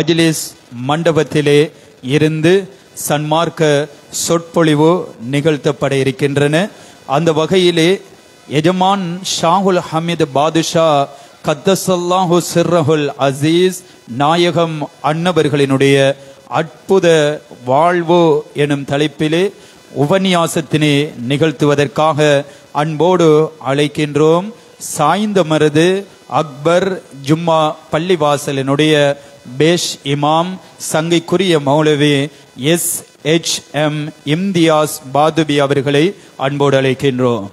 மஜ்லிஸ் மண்டபத்திலே இருந்து சன்மார்க்க சொற்பொழிவு நிகழ்த்தப்பட இருக்கின்றன அந்த வகையிலே எஜமான் ஷாகுல் ஹமீது பாதுஷா கத்தசல்லாஹு சிர்ரஹுல் அசீஸ் நாயகம் அன்னவர்களினுடைய அற்புத வாழ்வு எனும் தலைப்பிலே உபன்யாசத்தினை நிகழ்த்துவதற்காக அன்போடு அழைக்கின்றோம் சாய்ந்த மருது அக்பர் ஜும்மா பள்ளிவாசலினுடைய பேஷ் இமாம் சங்கைக்குரிய மௌலவி எஸ் எச் எம் இம்தியாஸ் பாதுபி அவர்களை அன்போடு அழைக்கின்றோம்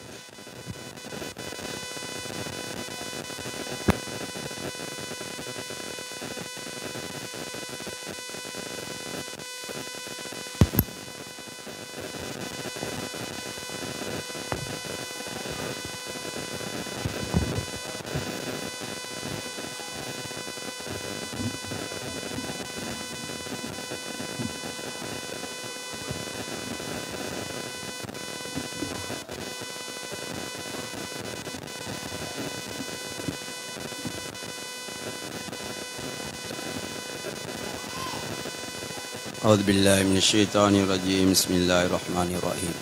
أعوذ بالله من الشيطان الرجيم بسم الله الرحمن الرحيم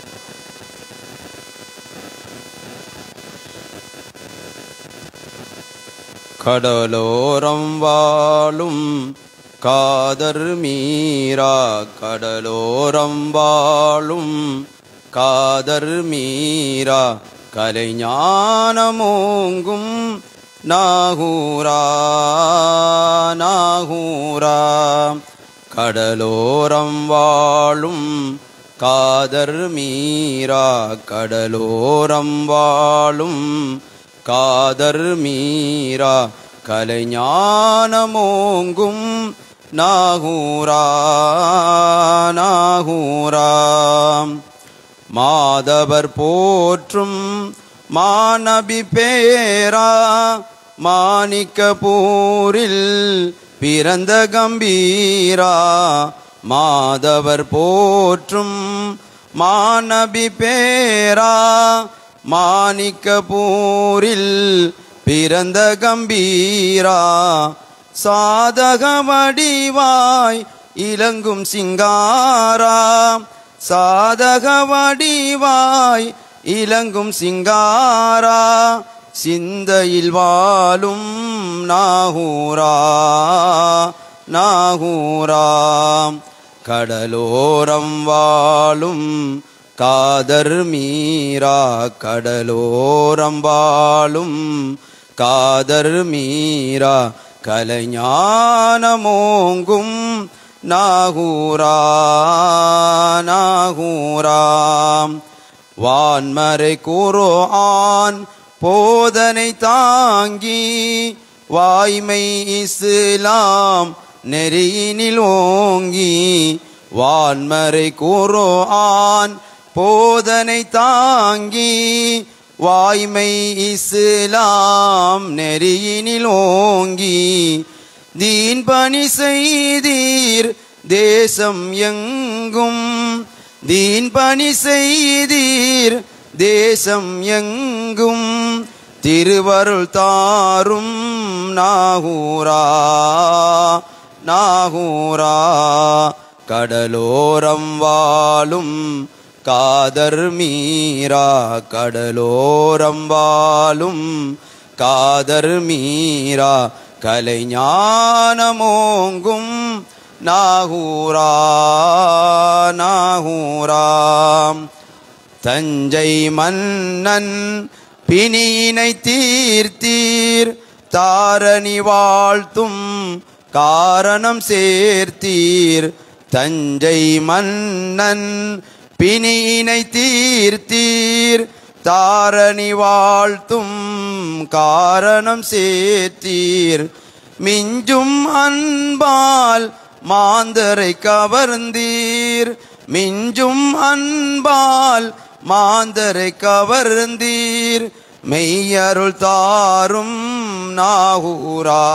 கடலோரம் வாழும் காதர் மீரா கடலோரம் வாழும் காதர் மீரா கலைஞானமோங்கும் நாகூரா நாகூரா கடலோரம் வாழும் காதர் மீரா கடலோரம் வாழும் காதர் மீரா கலைஞானமோங்கும் நாகூரா நாகூரா மாதவர் போற்றும் மாநபி பேரா மாணிக்கப்பூரில் பிறந்த கம்பீரா மாதவர் போற்றும் மாநபி பேரா மாணிக்கப்பூரில் பிறந்த கம்பீரா சாதக வடிவாய் இலங்கும் சிங்காரா சாதக வடிவாய் இலங்கும் சிங்காரா சிந்தையில் வாழும் நாகூரா நாகூரா கடலோரம் வாழும் காதர் மீரா கடலோரம் வாழும் காதர் மீரா கலைஞானமோங்கும் நாகூரா நாகூரா வான்மறை கூறோ ஆண் போதனை தாங்கி வாய்மை இஸ்லாம் நெறியினில் ஓங்கி வான்மறை கூறோ ஆண் போதனை தாங்கி வாய்மை இஸ்லாம் நெறியினில் ஓங்கி தீன் பணி செய்தீர் தேசம் எங்கும் தீன் பணி செய்தீர் தேசம் எங்கும் திருவருள் தாரும் நாகூரா நாகூரா கடலோரம் வாழும் காதர் மீரா கடலோரம் வாழும் காதர் மீரா கலைஞானமோங்கும் நாகூரா நாகூரா தஞ்சை மன்னன் பிணியினை தீர்த்தீர் தாரணி வாழ்த்தும் காரணம் சேர்த்தீர் தஞ்சை மன்னன் பிணியினை தீர்த்தீர் தாரணி வாழ்த்தும் காரணம் சேர்த்தீர் மிஞ்சும் அன்பால் மாந்தரை கவர்ந்தீர் மிஞ்சும் அன்பால் மாந்தரை கவர்ந்தீர் மெய்யருள் தாரும் நாகூரா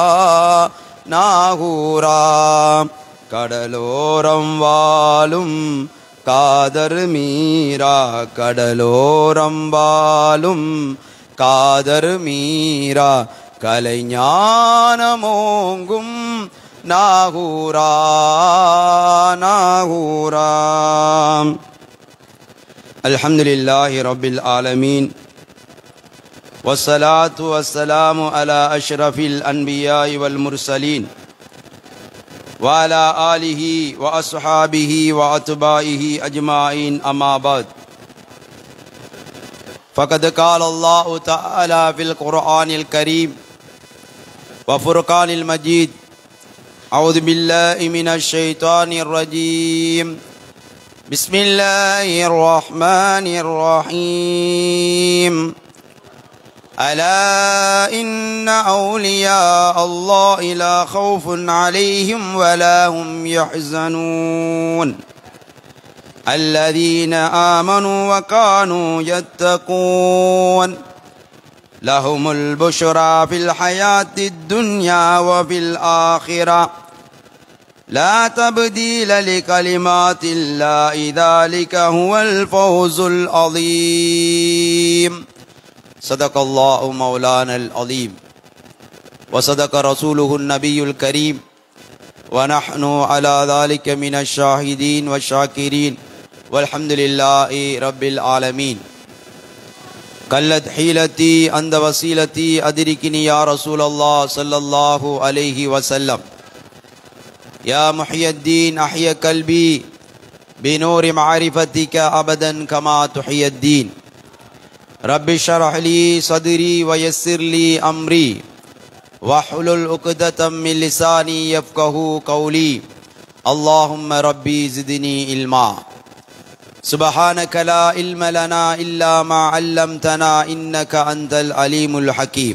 நாகூரா கடலோரம் வாழும் காதர் மீரா கடலோரம் வாழும் காதர் மீரா கலைஞானமோங்கும் நாகூரா நாகூராம் الحمد لله رب العالمين والصلاة والسلام على أشرف الأنبياء والمرسلين وعلى آله وأصحابه وأتباعه أجمعين أما بعد فقد قال الله تعالى في القرآن الكريم وفرقان المجيد أعوذ بالله من الشيطان الرجيم بسم الله الرحمن الرحيم ألا إن أولياء الله لا خوف عليهم ولا هم يحزنون الذين آمنوا وكانوا يتقون لهم البشرى في الحياة الدنيا وفي الآخرة لا تبديل لكلمات الله ذلك هو الفوز العظيم صدق الله مولانا العظيم وصدق رسوله النبي الكريم ونحن على ذلك من الشاهدين والشاكرين والحمد لله رب العالمين قلت حيلتي عند وسيلتي أدركني يا رسول الله صلى الله عليه وسلم يا محي الدين أحيا قلبي بنور معرفتك أبدا كما تحيي الدين رب اشرح لي صدري ويسر لي أمري واحلل عقدة من لساني يفقه قولي اللهم ربي زدني علما سبحانك لا علم لنا إلا ما علمتنا إنك أنت العليم الحكيم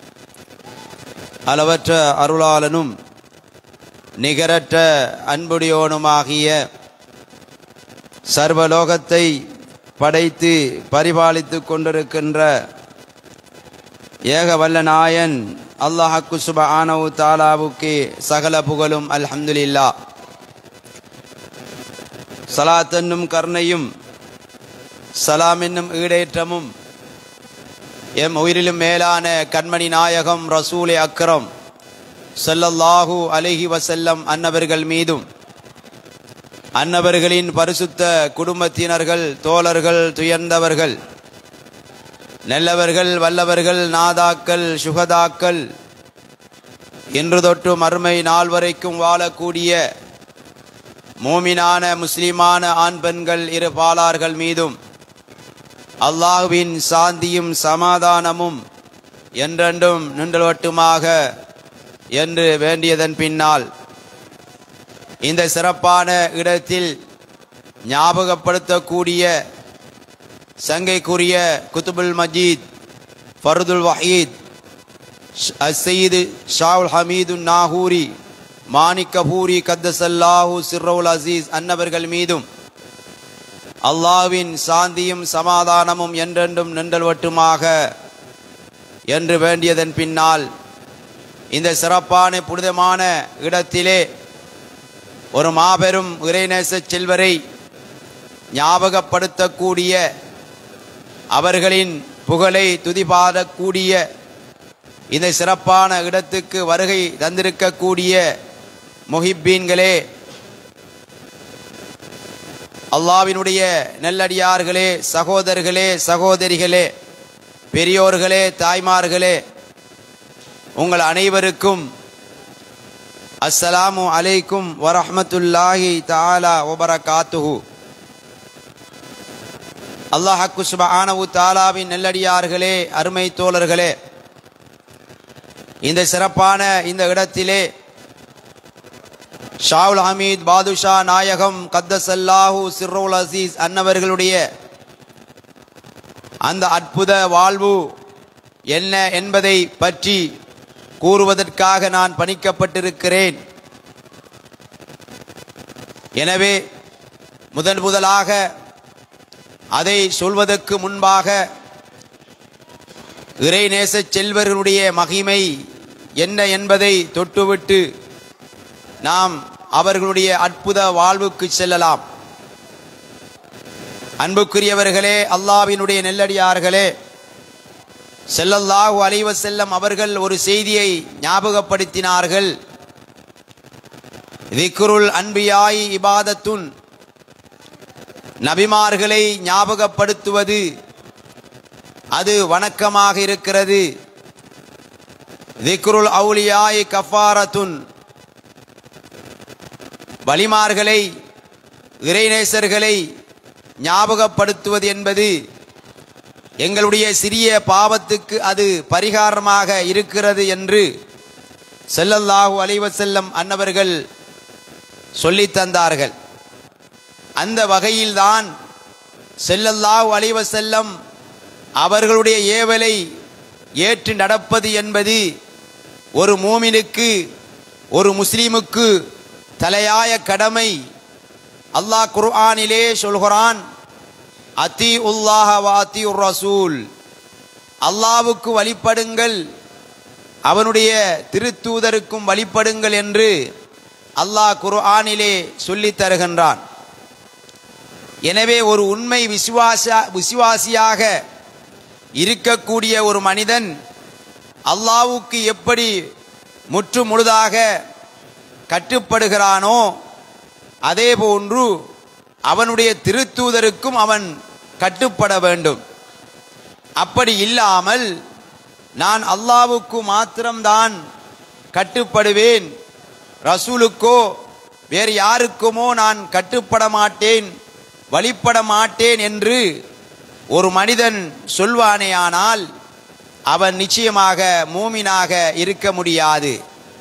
அளவற்ற அருளாளனும் நிகரற்ற அன்புடையோனுமாகிய சர்வலோகத்தை படைத்து பரிபாலித்துக் கொண்டிருக்கின்ற ஏக வல்ல நாயன் அல்லாஹக்கு சுப ஆனவு தாலாவுக்கு சகல புகழும் அல்ஹம்துலில்லா சலாத் என்னும் கருணையும் சலாம் என்னும் ஈடேற்றமும் எம் உயிரிலும் மேலான கண்மணி நாயகம் ரசூலே அக்ரம் ஸல்லல்லாஹு அலைஹி வஸல்லம் அன்னவர்கள் மீதும் அன்னவர்களின் பரிசுத்த குடும்பத்தினர்கள் தோழர்கள் துயர்ந்தவர்கள் நல்லவர்கள் வல்லவர்கள் நாதாக்கள் சுகதாக்கள் இன்று தொட்டு மறுமை நாள் வரைக்கும் வாழக்கூடிய மோமினான முஸ்லிமான ஆண் பெண்கள் இரு பாலார்கள் மீதும் அல்லாஹுவின் சாந்தியும் சமாதானமும் என்றென்றும் நின்றவட்டுமாக என்று வேண்டியதன் பின்னால் இந்த சிறப்பான இடத்தில் ஞாபகப்படுத்தக்கூடிய சங்கைக்குரிய குத்துபுல் மஜீத் ஃபருதுல் வஹீத் அசீது ஷாவுல் ஹமீது நாகூரி மாணிக்கபூரி கத்தசல்லாஹு சிர்ரவுல் அசீஸ் அன்னவர்கள் மீதும் அல்லாவின் சாந்தியும் சமாதானமும் என்றென்றும் நின்றல்வட்டுமாக என்று வேண்டியதன் பின்னால் இந்த சிறப்பான புனிதமான இடத்திலே ஒரு மாபெரும் இறைநேச செல்வரை ஞாபகப்படுத்தக்கூடிய அவர்களின் புகழை துதிபாடக்கூடிய இந்த சிறப்பான இடத்துக்கு வருகை தந்திருக்கக்கூடிய முஹிப்பீன்களே அல்லாவினுடைய நெல்லடியார்களே சகோதரர்களே சகோதரிகளே பெரியோர்களே தாய்மார்களே உங்கள் அனைவருக்கும் அஸ்ஸலாமு அலைக்கும் வரஹ்மத்துல்லாஹி தஆலா வபரகாத்துஹு அல்லாஹ்க்கு சுப்ஹானஹு தஆலாவின் நெல்லடியார்களே அருமை தோழர்களே இந்த சிறப்பான இந்த இடத்திலே ஷாவுல் ஹமீத் பாதுஷா நாயகம் கத்தசல்லாஹு சிர்ருல் அசீஸ் அன்னவர்களுடைய அந்த அற்புத வாழ்வு என்ன என்பதை பற்றி கூறுவதற்காக நான் பணிக்கப்பட்டிருக்கிறேன் எனவே முதன் முதலாக அதை சொல்வதற்கு முன்பாக இறைநேச செல்வர்களுடைய மகிமை என்ன என்பதை தொட்டுவிட்டு நாம் அவர்களுடைய அற்புத வாழ்வுக்கு செல்லலாம் அன்புக்குரியவர்களே அல்லாவினுடைய நெல்லடியார்களே ஸல்லல்லாஹு அலைஹி வஸல்லம் அவர்கள் ஒரு செய்தியை ஞாபகப்படுத்தினார்கள் திக்ருல் அன்பியாய் இபாதத்துன் நபிமார்களை ஞாபகப்படுத்துவது அது வணக்கமாக இருக்கிறது திக்ருல் அவுலியாய் கஃபாரத்துன் வலிமார்களை இறைநேசர்களை ஞாபகப்படுத்துவது என்பது எங்களுடைய சிறிய பாவத்துக்கு அது பரிகாரமாக இருக்கிறது என்று ஸல்லல்லாஹு அலைஹி வஸல்லம் அன்னவர்கள் சொல்லித் தந்தார்கள் அந்த வகையில்தான் ஸல்லல்லாஹு அலைஹி வஸல்லம் அவர்களுடைய ஏவலை ஏற்று நடப்பது என்பது ஒரு மூமினுக்கு ஒரு முஸ்லிமுக்கு தலையாய கடமை அல்லாஹ் குர்ஆனிலே சொல்கிறான் அத்தி உல்லாஹ வாத்தி ரசூல் அல்லாவுக்கு வழிபடுங்கள் அவனுடைய திருத்தூதருக்கும் வழிபடுங்கள் என்று அல்லாஹ் குர்ஆனிலே சொல்லித் தருகின்றான் எனவே ஒரு உண்மை விசுவாச விசுவாசியாக இருக்கக்கூடிய ஒரு மனிதன் அல்லாவுக்கு எப்படி முற்று முழுதாக கட்டுப்படுகிறானோ அதே போன்று அவனுடைய திருத்தூதருக்கும் அவன் கட்டுப்பட வேண்டும் அப்படி இல்லாமல் நான் அல்லாவுக்கு மாத்திரம்தான் கட்டுப்படுவேன் ரசூலுக்கோ வேறு யாருக்குமோ நான் கட்டுப்பட மாட்டேன் வழிபட மாட்டேன் என்று ஒரு மனிதன் சொல்வானேயானால் அவன் நிச்சயமாக மூமினாக இருக்க முடியாது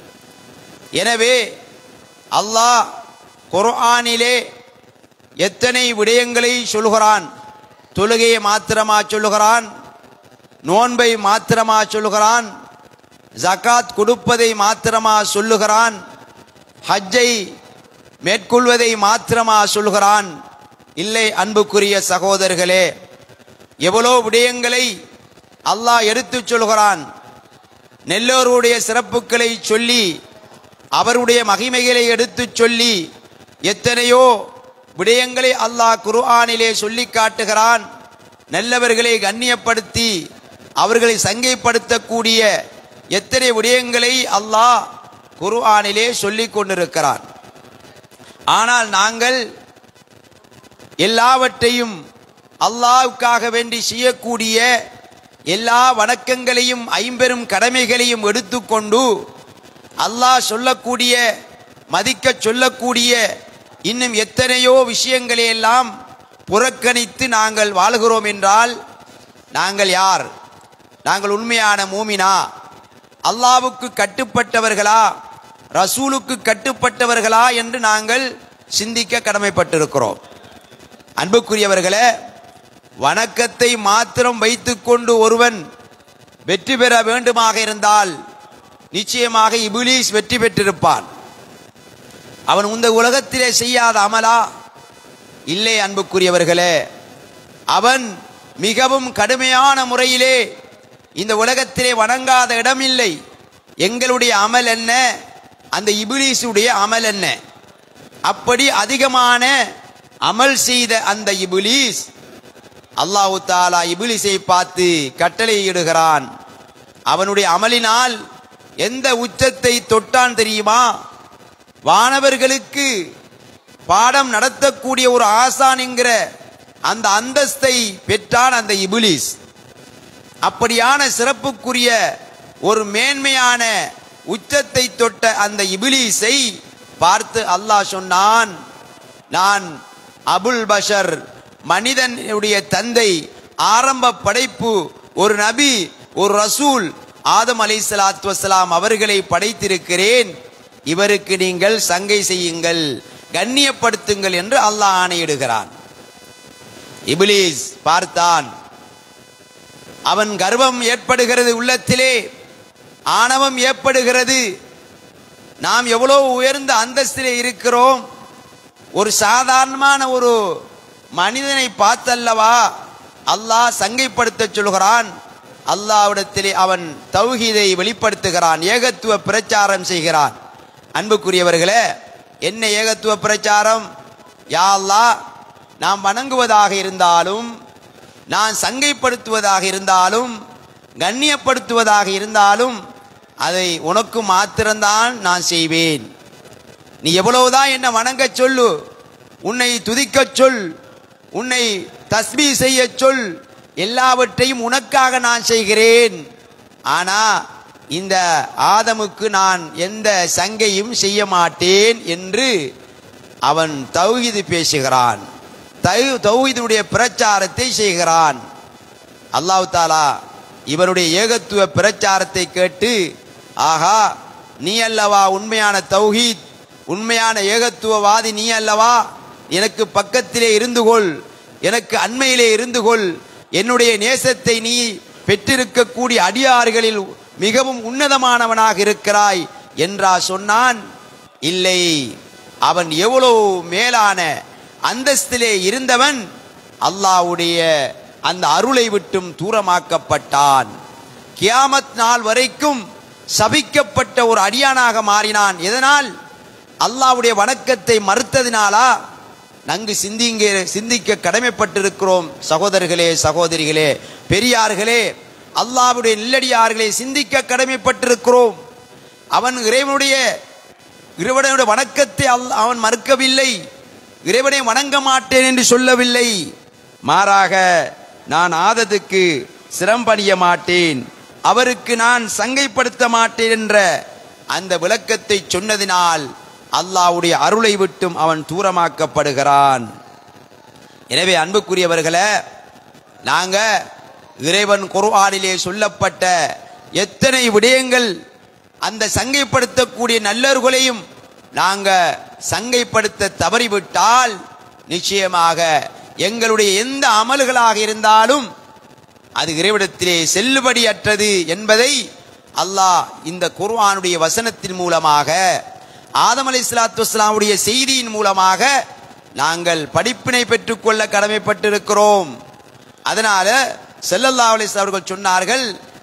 எனவே அல்லாஹ் குர்ஆனிலே எத்தனை விடயங்களை சொல்கிறான் தொழுகையை மாத்திரமா சொல்லுகிறான் நோன்பை மாத்திரமா சொல்லுகிறான் ஜகாத் கொடுப்பதை மாத்திரமா சொல்லுகிறான் ஹஜ்ஜை மேற்கொள்வதை மாத்திரமா சொல்கிறான் இல்லை அன்புக்குரிய சகோதரர்களே எவ்வளோ விடயங்களை அல்லாஹ் எடுத்துச் சொல்கிறான் நெல்லோருடைய சிறப்புகளை சொல்லி அவருடைய மகிமைகளை எடுத்துச் சொல்லி எத்தனையோ விடயங்களை அல்லாஹ் குர்ஆனிலே சொல்லி காட்டுகிறான் நல்லவர்களை கண்ணியப்படுத்தி அவர்களை சங்கைப்படுத்தக்கூடிய எத்தனை விடயங்களை அல்லாஹ் குர்ஆனிலே சொல்லிக் கொண்டிருக்கிறான் ஆனால் நாங்கள் எல்லாவற்றையும் அல்லாஹ்வுக்காக வேண்டி செய்யக்கூடிய எல்லா வணக்கங்களையும் ஐம்பெரும் கடமைகளையும் எடுத்துக்கொண்டு அல்லாஹ் சொல்லக்கூடிய மதிக்க சொல்லக்கூடிய இன்னும் எத்தனையோ விஷயங்களை எல்லாம் புறக்கணித்து நாங்கள் வாழ்கிறோம் என்றால் நாங்கள் யார் நாங்கள் உண்மையான மூமினா அல்லாவுக்கு கட்டுப்பட்டவர்களா ரசூலுக்கு கட்டுப்பட்டவர்களா என்று நாங்கள் சிந்திக்க கடமைப்பட்டிருக்கிறோம் அன்புக்குரியவர்களே வணக்கத்தை மாத்திரம் வைத்துக்கொண்டு ஒருவன் வெற்றி பெற வேண்டுமாக இருந்தால் நிச்சயமாக இபிலீஸ் வெற்றி பெற்றிருப்பான் அவன் இந்த உலகத்திலே செய்யாத அமலா இல்லை அன்புக்குரியவர்களே அவன் மிகவும் கடுமையான முறையிலே இந்த உலகத்திலே வணங்காத இடமில்லை எங்களுடைய அமல் என்ன அந்த இபிலீஸுடைய அமல் என்ன அப்படி அதிகமான அமல் செய்த அந்த இபிலீஸ் அல்லாஹு தாலா இபிலிஸை பார்த்து கட்டளையிடுகிறான் அவனுடைய அமலினால் எந்த உச்சத்தை தொட்டான் தெரியுமா வானவர்களுக்கு பாடம் நடத்தக்கூடிய ஒரு ஆசான் என்கிற அந்த அந்தஸ்தை பெற்றான் அந்த இபிலிஸ் அப்படியான சிறப்புக்குரிய ஒரு மேன்மையான உச்சத்தை தொட்ட அந்த இபிலிஸை பார்த்து அல்லாஹ் சொன்னான் நான் அபுல் பஷர் மனிதனுடைய தந்தை ஆரம்ப படைப்பு ஒரு நபி ஒரு ரசூல் ஆதம் அலை சலாத்து வசலாம் அவர்களை படைத்திருக்கிறேன் இவருக்கு நீங்கள் சங்கை செய்யுங்கள் கண்ணியப்படுத்துங்கள் என்று அல்லாஹ் ஆணையிடுகிறான் இபிலீஸ் பார்த்தான் அவன் கர்வம் ஏற்படுகிறது உள்ளத்திலே ஆணவம் ஏற்படுகிறது நாம் எவ்வளோ உயர்ந்த அந்தஸ்திலே இருக்கிறோம் ஒரு சாதாரணமான ஒரு மனிதனை பார்த்தல்லவா அல்லாஹ் சங்கைப்படுத்த சொல்கிறான் அல்லாவிடத்திலே அவன் தௌஹீதை வெளிப்படுத்துகிறான் ஏகத்துவ பிரச்சாரம் செய்கிறான் அன்புக்குரியவர்களே என்ன ஏகத்துவ பிரச்சாரம் யா அல்லாஹ் நாம் வணங்குவதாக இருந்தாலும் நான் சங்கைப்படுத்துவதாக இருந்தாலும் கண்ணியப்படுத்துவதாக இருந்தாலும் அதை உனக்கு மாத்திரம்தான் நான் செய்வேன் நீ எவ்வளவுதான் என்ன வணங்கச் சொல்லு உன்னை துதிக்கச் சொல் உன்னை தஸ்பீ செய்யச் சொல் எல்லாவற்றையும் உனக்காக நான் செய்கிறேன் ஆனா இந்த ஆதமுக்கு நான் எந்த சங்கையும் செய்ய மாட்டேன் என்று அவன் தௌஹீது பேசுகிறான் தௌ- தௌஹீதுடைய பிரச்சாரத்தை செய்கிறான் அல்லாஹ் தாலா இவருடைய ஏகத்துவ பிரச்சாரத்தை கேட்டு ஆகா நீ அல்லவா உண்மையான தௌஹீத் உண்மையான ஏகத்துவவாதி நீ அல்லவா எனக்கு பக்கத்திலே இருந்து கொள் எனக்கு அண்மையிலே இருந்து கொள் என்னுடைய நேசத்தை நீ பெற்றிருக்கக்கூடிய அடியார்களில் மிகவும் உன்னதமானவனாக இருக்கிறாய் என்றா சொன்னான் இல்லை அவன் எவ்வளவு மேலான அந்தஸ்திலே இருந்தவன் அல்லாஹ்வுடைய அந்த அருளை விட்டும் தூரமாக்கப்பட்டான் கியாமத் நாள் வரைக்கும் சபிக்கப்பட்ட ஒரு அடியானாக மாறினான் எதனால் அல்லாஹ்வுடைய வணக்கத்தை மறுத்ததினாலா நன்கு சிந்திங்க சிந்திக்க கடமைப்பட்டிருக்கிறோம் சகோதரர்களே சகோதரிகளே பெரியார்களே அல்லாஹ்வுடைய நெல்லடியார்களே சிந்திக்க கடமைப்பட்டிருக்கிறோம் அவன் இறைவனுடைய இறைவனுடைய வணக்கத்தை அல் அவன் மறுக்கவில்லை இறைவனை வணங்க மாட்டேன் என்று சொல்லவில்லை மாறாக நான் ஆதத்துக்கு சிரம்பணிய மாட்டேன் அவருக்கு நான் சங்கைப்படுத்த மாட்டேன் என்ற அந்த விளக்கத்தை சொன்னதினால் அல்லாஹ்வுடைய அருளை விட்டும் அவன் தூரமாக்கப்படுகிறான் எனவே அன்புக்குரியவர்களே நாங்க இறைவன் குர்ஆனிலே சொல்லப்பட்ட எத்தனை விடயங்கள் அந்த சங்கைப்படுத்தக்கூடிய நல்லவர்களையும் நாங்க சங்கைப்படுத்த தவறிவிட்டால் நிச்சயமாக எங்களுடைய எந்த அமல்களாக இருந்தாலும் அது இறைவிடத்திலே செல்லுபடியற்றது என்பதை அல்லாஹ் இந்த குர்ஆனுடைய வசனத்தின் மூலமாக ஆதம் அலை சலாத்து செய்தியின் மூலமாக நாங்கள் படிப்பினை பெற்றுக்கொள்ள கடமைப்பட்டிருக்கிறோம் அதனால செல்லல்லா அலிஸ் அவர்கள் சொன்னார்கள்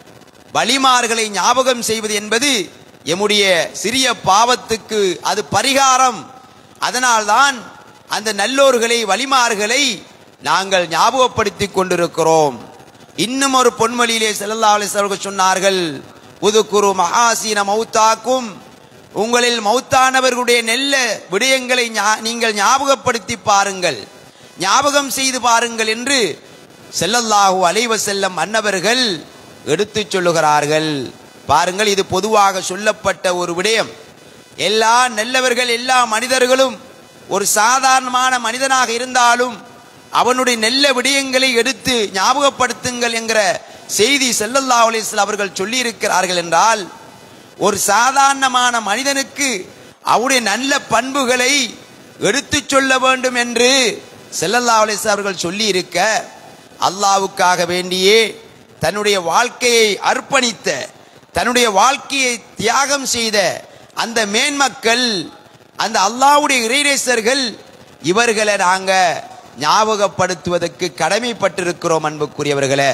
வழிமார்களை ஞாபகம் செய்வது என்பது எம்முடைய சிறிய பாவத்துக்கு அது பரிகாரம் அதனால்தான் அந்த நல்லோர்களை வழிமார்களை நாங்கள் ஞாபகப்படுத்திக் கொண்டிருக்கிறோம் இன்னும் ஒரு பொன்மொழியிலே செல்லல்லா அலிஸ் அவர்கள் சொன்னார்கள் உதுக்குரு மகாசீன மௌத்தாக்கும் உங்களில் மௌத்தானவர்களுடைய நெல்ல விடயங்களை ஞா- நீங்கள் ஞாபகப்படுத்தி பாருங்கள் ஞாபகம் செய்து பாருங்கள் என்று செல்லல்லாஹு அலைவ செல்லம் அன்னவர்கள் எடுத்துச் சொல்லுகிறார்கள் பாருங்கள் இது பொதுவாக சொல்லப்பட்ட ஒரு விடயம் எல்லா நல்லவர்கள் எல்லா மனிதர்களும் ஒரு சாதாரணமான மனிதனாக இருந்தாலும் அவனுடைய நல்ல விடயங்களை எடுத்து ஞாபகப்படுத்துங்கள் என்கிற செய்தி ஸல்லல்லாஹு அலைஹி வஸல்லம் அவர்கள் சொல்லி இருக்கிறார்கள் என்றால் ஒரு சாதாரணமான மனிதனுக்கு அவருடைய நல்ல பண்புகளை எடுத்துச் சொல்ல வேண்டும் என்று ஸல்லல்லாஹு அலைஹி வஸல்லம் அவர்கள் சொல்லி இருக்க அல்லாவுக்காக வேண்டியே தன்னுடைய வாழ்க்கையை அர்ப்பணித்த தன்னுடைய வாழ்க்கையை தியாகம் செய்த அந்த மேன்மக்கள் அந்த அல்லாஹ்வுடைய இறைநேசர்கள் இவர்களை நாங்க ஞாபகப்படுத்துவதற்கு கடமைப்பட்டிருக்கிறோம் அன்புக்குரியவர்களே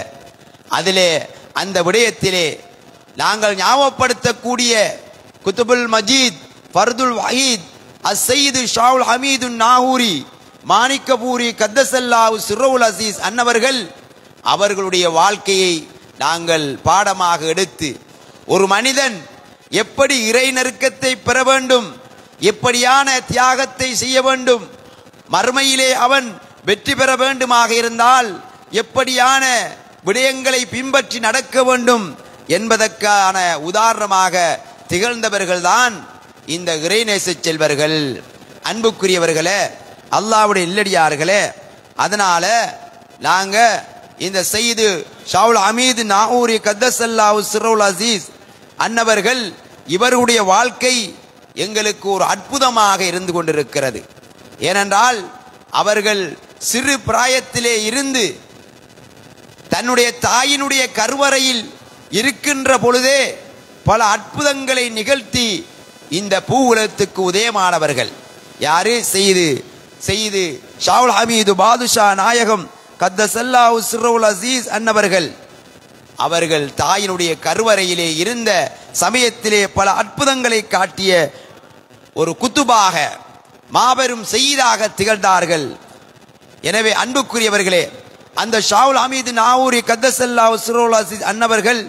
அதிலே அந்த விடயத்திலே நாங்கள் ஞாபகப்படுத்தக்கூடிய குத்துபுல் மஜீத் ஃபர்துல் வஹீத் அஸ்ஸைது ஷாவுல் ஹமீது நாகூரி மாணிக்கபூரி கத்தசல்லாஹு சிரோல் அசீஸ் அன்னவர்கள் அவர்களுடைய வாழ்க்கையை நாங்கள் பாடமாக எடுத்து ஒரு மனிதன் எப்படி இறை நெருக்கத்தை பெற வேண்டும் எப்படியான தியாகத்தை செய்ய வேண்டும் மறுமையிலே அவன் வெற்றி பெற வேண்டுமாக இருந்தால் எப்படியான விடயங்களை பின்பற்றி நடக்க வேண்டும் என்பதற்கான உதாரணமாக திகழ்ந்தவர்கள்தான் இந்த இறைநேச செல்வர்கள் அன்புக்குரியவர்களே அல்லாஹ்வுடைய இல்லடியார்களே அதனால நாங்க இந்த செய்து ஷாவுல் அமீது நாகூரி கத்தசல்லாஹு சிரோல் அசீஸ் அன்னவர்கள் இவர்களுடைய வாழ்க்கை எங்களுக்கு ஒரு அற்புதமாக இருந்து கொண்டிருக்கிறது ஏனென்றால் அவர்கள் சிறு பிராயத்திலே இருந்து தன்னுடைய தாயினுடைய கருவறையில் இருக்கின்ற பொழுதே பல அற்புதங்களை நிகழ்த்தி இந்த பூ உலகத்துக்கு உதயமானவர்கள் யாரு செய்து செய்து ஷாவுல் ஹமீது பாதுஷா நாயகம் கத்தசல்லாஹு சிரோல் அசீஸ் அன்னவர்கள் அவர்கள் தாயினுடைய கருவறையிலே இருந்த சமயத்திலே பல அற்புதங்களை காட்டிய ஒரு குத்துபாக மாபெரும் செய்தாக திகழ்ந்தார்கள் எனவே அன்புக்குரியவர்களே அந்த ஷாவுல் ஹமீது நாவூரி கத்தசல்லா சுரோலாசி அன்னவர்கள்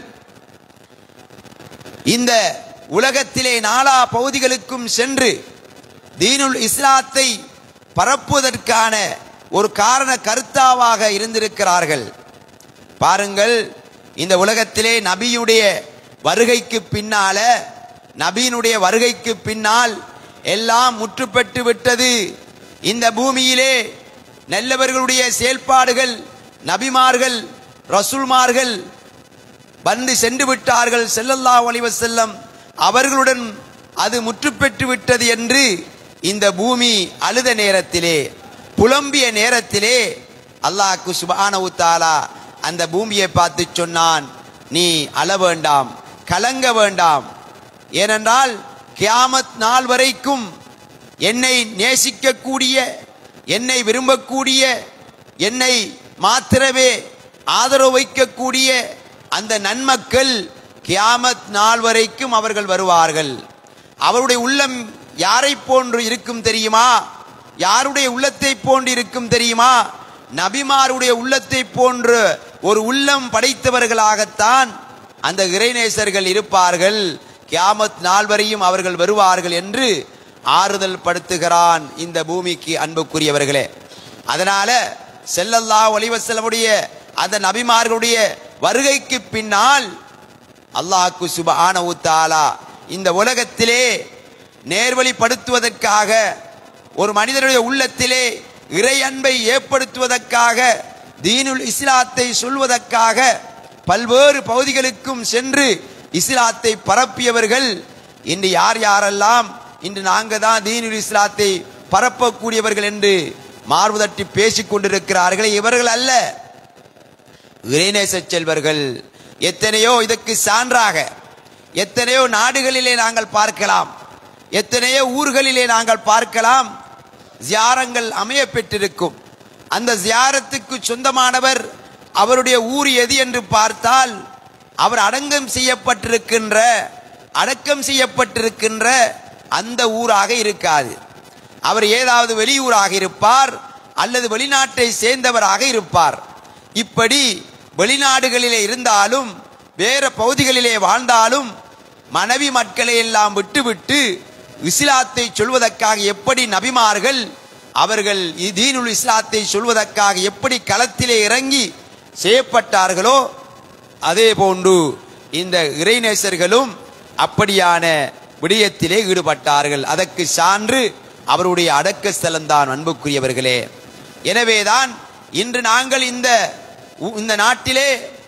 இந்த உலகத்திலே நாலா பகுதிகளுக்கும் சென்று தீனுல் இஸ்லாத்தை பரப்புவதற்கான ஒரு காரண கருத்தாவாக இருந்திருக்கிறார்கள் பாருங்கள் இந்த உலகத்திலே நபியுடைய வருகைக்கு பின்னால நபியினுடைய வருகைக்கு பின்னால் எல்லாம் முற்றுப்பெற்று விட்டது இந்த பூமியிலே நல்லவர்களுடைய செயல்பாடுகள் நபிமார்கள் ரசூல்மார்கள் வந்து சென்று விட்டார்கள் ஸல்லல்லாஹு அலைஹி வஸல்லம் அவர்களுடன் அது முற்றுப்பெற்று விட்டது என்று இந்த பூமி அழுத நேரத்திலே புலம்பிய நேரத்திலே அல்லாஹ்க்கு சுப்ஹானஹு தஆலா அந்த பூமியை பார்த்து சொன்னான் நீ அழ வேண்டாம் கலங்க வேண்டாம் ஏனென்றால் கியாமத் நாள் வரைக்கும் என்னை நேசிக்கக்கூடிய என்னை விரும்பக்கூடிய என்னை மாத்திரமே ஆதரவு வைக்கக்கூடிய அந்த நன்மக்கள் கியாமத் நாள் வரைக்கும் அவர்கள் வருவார்கள் அவருடைய உள்ளம் யாரை போன்று இருக்கும் தெரியுமா யாருடைய உள்ளத்தை போன்று இருக்கும் தெரியுமா நபிமாருடைய உள்ளத்தை போன்று ஒரு உள்ளம் படைத்தவர்களாகத்தான் அந்த இறைநேசர்கள் இருப்பார்கள் கியாமத் நாள் வரையும் அவர்கள் வருவார்கள் என்று ஆறுதல் படுத்துகிறான் இந்த பூமிக்கு அன்புக்குரியவர்களே அதனால செல்லல்லா ஒளிவசலமுடைய அந்த நபிமார்களுடைய வருகைக்கு பின்னால் அல்லாஹ்க்கு சுபஹானஹு தஆலா இந்த உலகத்திலே நேர்வழிப்படுத்துவதற்காக ஒரு மனிதனுடைய உள்ளத்திலே இறை அன்பை ஏற்படுத்துவதற்காக தீனுல் இஸ்லாத்தை சொல்வதற்காக பல்வேறு பகுதிகளுக்கும் சென்று இஸ்லாத்தை பரப்பியவர்கள் இன்று யார் யாரெல்லாம் இன்று நாங்க தான் தீனுல் இஸ்லாத்தை பரப்பக்கூடியவர்கள் என்று மார்புதட்டி பேசிக் கொண்டிருக்கிறார்களே இவர்கள் அல்ல இறைநேச செல்வர்கள் எத்தனையோ இதற்கு சான்றாக எத்தனையோ நாடுகளிலே நாங்கள் பார்க்கலாம் எத்தனையோ ஊர்களிலே நாங்கள் பார்க்கலாம் ஜியாரங்கள் அமைய பெற்றிருக்கும் அந்த ஜியாரத்துக்கு சொந்தமானவர் அவருடைய ஊர் எது என்று பார்த்தால் அவர் அடங்கம் செய்யப்பட்டிருக்கின்ற அடக்கம் செய்யப்பட்டிருக்கின்ற அந்த ஊராக இருக்காது அவர் ஏதாவது வெளியூராக இருப்பார் அல்லது வெளிநாட்டை சேர்ந்தவராக இருப்பார் இப்படி வெளிநாடுகளிலே இருந்தாலும் வேற பகுதிகளிலே வாழ்ந்தாலும் மனைவி மக்களை எல்லாம் விட்டுவிட்டு இஸ்லாத்தை சொல்வதற்காக எப்படி நபிமார்கள் அவர்கள் தீனுல் இஸ்லாத்தை சொல்வதற்காக எப்படி களத்திலே இறங்கி செய்யப்பட்டார்களோ அதே போன்று இந்த இறைநேசர்களும் அப்படியான விடயத்திலே ஈடுபட்டார்கள் அதற்கு சான்று அவருடைய அடக்க ஸ்தலம்தான் அன்புக்குரியவர்களே எனவேதான் இன்று நாங்கள் இந்த உ- இந்த நாட்டிலே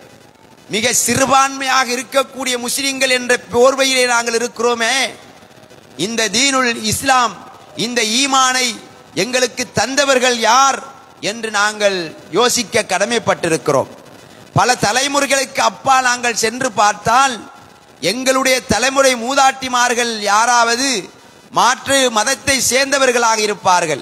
மிக சிறுபான்மையாக இருக்கக்கூடிய முஸ்லிம்கள் என்ற போர்வையிலே நாங்கள் இருக்கிறோமே இந்த தீனுல் இஸ்லாம் இந்த ஈமானை எங்களுக்கு தந்தவர்கள் யார் என்று நாங்கள் யோசிக்க கடமைப்பட்டிருக்கிறோம் பல தலைமுறைகளுக்கு அப்பா நாங்கள் சென்று பார்த்தால் எங்களுடைய தலைமுறை மூதாட்டிமார்கள் யாராவது மாற்று மதத்தை சேர்ந்தவர்களாக இருப்பார்கள்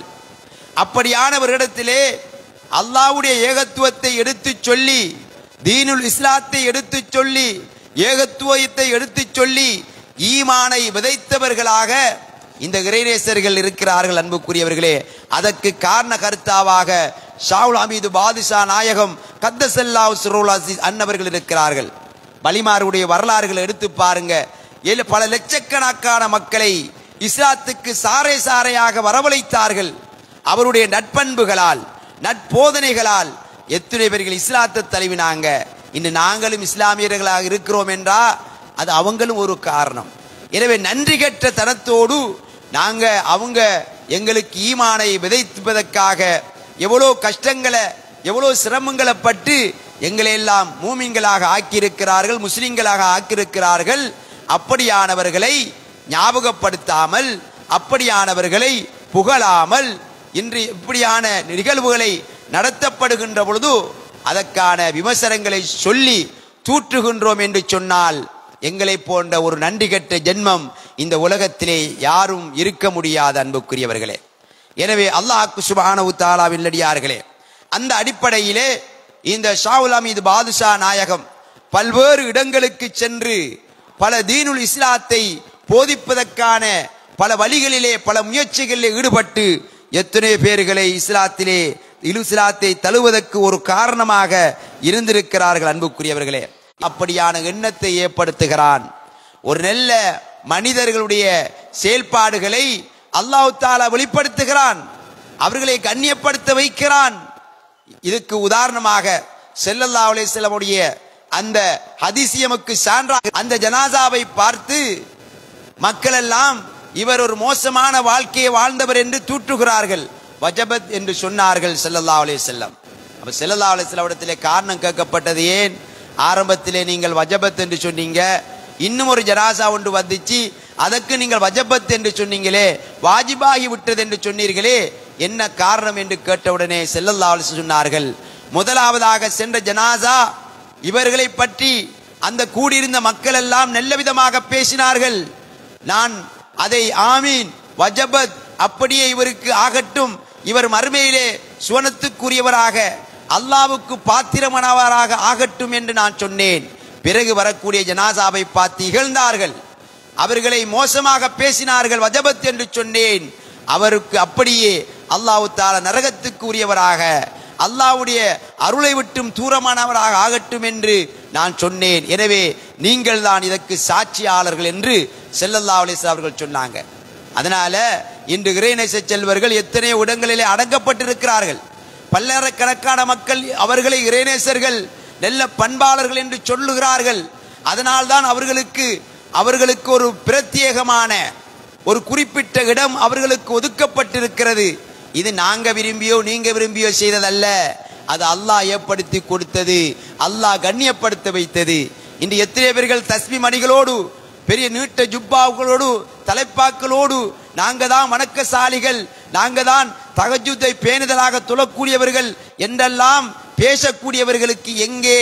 அப்படியானவர்களிடத்திலே அல்லாஹ்வுடைய ஏகத்துவத்தை எடுத்துச் சொல்லி தீனுல் இஸ்லாத்தை எடுத்துச் சொல்லி ஏகத்துவத்தை எடுத்துச் சொல்லி ஈமானை விதைத்தவர்களாக இந்த இறைநேசர்கள் இருக்கிறார்கள் அன்புக்குரியவர்களே அதற்கு காரண கருத்தாவாக ஷாவுல் அமீது பாதுஷா நாயகம் கத்தசல்லா சுருல் அசீஸ் அன்னவர்கள் இருக்கிறார்கள் பலிமாருடைய வரலாறுகளை எடுத்து பாருங்க ஏழு பல லட்சக்கணக்கான மக்களை இஸ்லாத்துக்கு சாறை சாறையாக வரவழைத்தார்கள் அவருடைய நட்பண்புகளால் நட்போதனைகளால் எத்தனை பேர்கள் இஸ்லாத்தை தழுவினாங்க இன்று நாங்களும் இஸ்லாமியர்களாக இருக்கிறோம் என்றா அது அவங்களும் ஒரு காரணம் எனவே நன்றி கெட்ட தனத்தோடு நாங்க அவங்க எங்களுக்கு ஈமானை விதைப்பதற்காக எவ்வளோ கஷ்டங்களை எவ்வளோ சிரமங்களை பட்டு எங்களை எல்லாம் மூமின்களாக ஆக்கியிருக்கிறார்கள் முஸ்லிம்களாக ஆக்கியிருக்கிறார்கள் அப்படியானவர்களை ஞாபகப்படுத்தாமல் அப்படியானவர்களை புகழாமல் இன்று இப்படியான நிகழ்வுகளை நடத்தப்படுகின்ற பொழுது அதற்கான விமர்சனங்களை சொல்லி தூற்றுகின்றோம் என்று சொன்னால் எங்களை போன்ற ஒரு நன்றி கெட்ட ஜென்மம் இந்த உலகத்திலே யாரும் இருக்க முடியாத அன்புக்குரியவர்களே எனவே அல்லாஹ்க்கு சுபஹானஹு தஆலா வில்லடியார்களே அந்த அடிப்படையிலே இந்த ஷாவுல் அமீது பாதுஷா நாயகம் பல்வேறு இடங்களுக்கு சென்று பல தீனுல் இஸ்லாத்தை போதிப்பதற்கான பல வழிகளிலே பல முயற்சிகளிலே ஈடுபட்டு எத்தனை பேர்களை இஸ்லாத்திலே இலுசிலாத்தை தழுவதற்கு ஒரு காரணமாக இருந்திருக்கிறார்கள் அன்புக்குரியவர்களே அப்படியான எண்ணத்தை ஏற்படுத்துகிறான் ஒரு நல்ல மனிதர்களுடைய செயல்பாடுகளை அல்லாஹ் தாலா வெளிப்படுத்துகிறான் அவர்களை கண்ணியப்படுத்த வைக்கிறான் இதுக்கு உதாரணமாக செல்லல்லா அலைஹிஸ்ஸலாமுடைய அந்த ஹதீசியமுக்கு சான்றாக அந்த ஜனாசாவை பார்த்து மக்கள் எல்லாம் இவர் ஒரு மோசமான வாழ்க்கையை வாழ்ந்தவர் என்று தூற்றுகிறார்கள் வஜபத் என்று சொன்னார்கள் செல்லல்லா அலைஹிஸ்ஸலாம் அப்ப செல்லல்லா அலைஹிஸ்ஸலாமிடத்திலே காரணம் கேட்கப்பட்டது ஏன் ஆரம்பத்திலே நீங்கள் வஜபத் என்று சொன்னீங்க இன்னும் ஒரு ஜனாசா ஒன்று வந்துச்சு அதற்கு நீங்கள் வஜபத் என்று சொன்னீங்களே வாஜிபாகி விட்டது என்று சொன்னீர்களே என்ன காரணம் என்று கேட்டவுடனே செல்லல்லா அலைஹிஸ்ஸலாம் சொன்னார்கள் முதலாவதாக சென்ற ஜனாசா இவர்களை பற்றி அந்த கூடியிருந்த மக்கள் எல்லாம் நல்ல விதமாக பேசினார்கள் நான் அதை ஆமீன் வஜபத் அப்படியே இவருக்கு ஆகட்டும் இவர் மறுமையிலே சுவனத்துக்குரியவராக அல்லாவுக்கு பாத்திரமானவராக ஆகட்டும் என்று நான் சொன்னேன் பிறகு வரக்கூடிய ஜனாசாவை பார்த்து இகழ்ந்தார்கள் அவர்களை மோசமாக பேசினார்கள் வஜபத் என்று சொன்னேன் அவருக்கு அப்படியே அல்லாஹ் தால நரகத்துக்கு உரியவராக அல்லாஹ்வுடைய அருளை விட்டும் தூரமானவராக ஆகட்டும் என்று நான் சொன்னேன் எனவே நீங்கள் தான் இதற்கு சாட்சியாளர்கள் என்று செல்லல்லா அலிஸ்லாம் அவர்கள் சொன்னாங்க அதனால இன்று இறைநேச செல்வர்கள் எத்தனையோ இடங்களிலே அடங்கப்பட்டிருக்கிறார்கள் பல்லாயிரக்கணக்கான மக்கள் அவர்களை இறைநேசர்கள் நல்ல பண்பாளர்கள் என்று சொல்லுகிறார்கள் அதனால்தான் அவர்களுக்கு அவர்களுக்கு ஒரு பிரத்யேகமான ஒரு குறிப்பிட்ட இடம் அவர்களுக்கு ஒதுக்கப்பட்டிருக்கிறது இது நாங்க விரும்பியோ நீங்க விரும்பியோ செய்ததல்ல அது அல்லாஹ் ஏற்படுத்தி கொடுத்தது அல்லாஹ் கண்ணியப்படுத்த வைத்தது இன்று எத்தனை பேர்கள் தஸ்மி மணிகளோடு பெரிய நீட்ட ஜுப்பாக்களோடு தலைப்பாக்களோடு நாங்க தான் வணக்கசாலிகள் நாங்க தான் தகஜுத்தை பேணுதலாக தொழக்கூடியவர்கள் என்றெல்லாம் பேசக்கூடியவர்களுக்கு எங்கே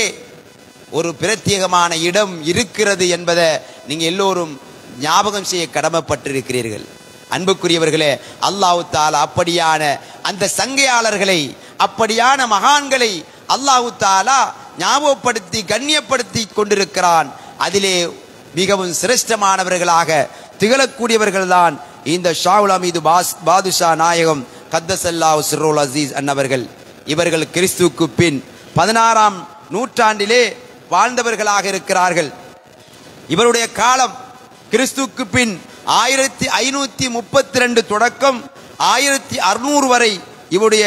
ஒரு பிரத்யேகமான இடம் இருக்கிறது என்பதை நீங்க எல்லோரும் ஞாபகம் செய்ய கடமைப்பட்டிருக்கிறீர்கள் அன்புக்குரியவர்களே அல்லாஹு தாலா அப்படியான அந்த சங்கையாளர்களை அப்படியான மகான்களை அல்லாஹு தாலா ஞாபகப்படுத்தி கண்ணியப்படுத்தி கொண்டிருக்கிறான் அதிலே மிகவும் சிரேஷ்டமானவர்களாக திகழக்கூடியவர்கள்தான் இந்த ஷாவுல் அமீது பாஸ் பாதுஷா நாயகம் கத்தசல்லாஹ் சிரோல் அசீஸ் அன்னவர்கள் இவர்கள் கிறிஸ்துவுக்கு பின் பதினாறாம் நூற்றாண்டிலே வாழ்ந்தவர்களாக இருக்கிறார்கள் இவருடைய காலம் கிறிஸ்துவுக்கு பின் ஆயிரத்தி ஐநூத்தி முப்பத்தி ரெண்டு தொடக்கம் ஆயிரத்தி அறுநூறு வரை இவருடைய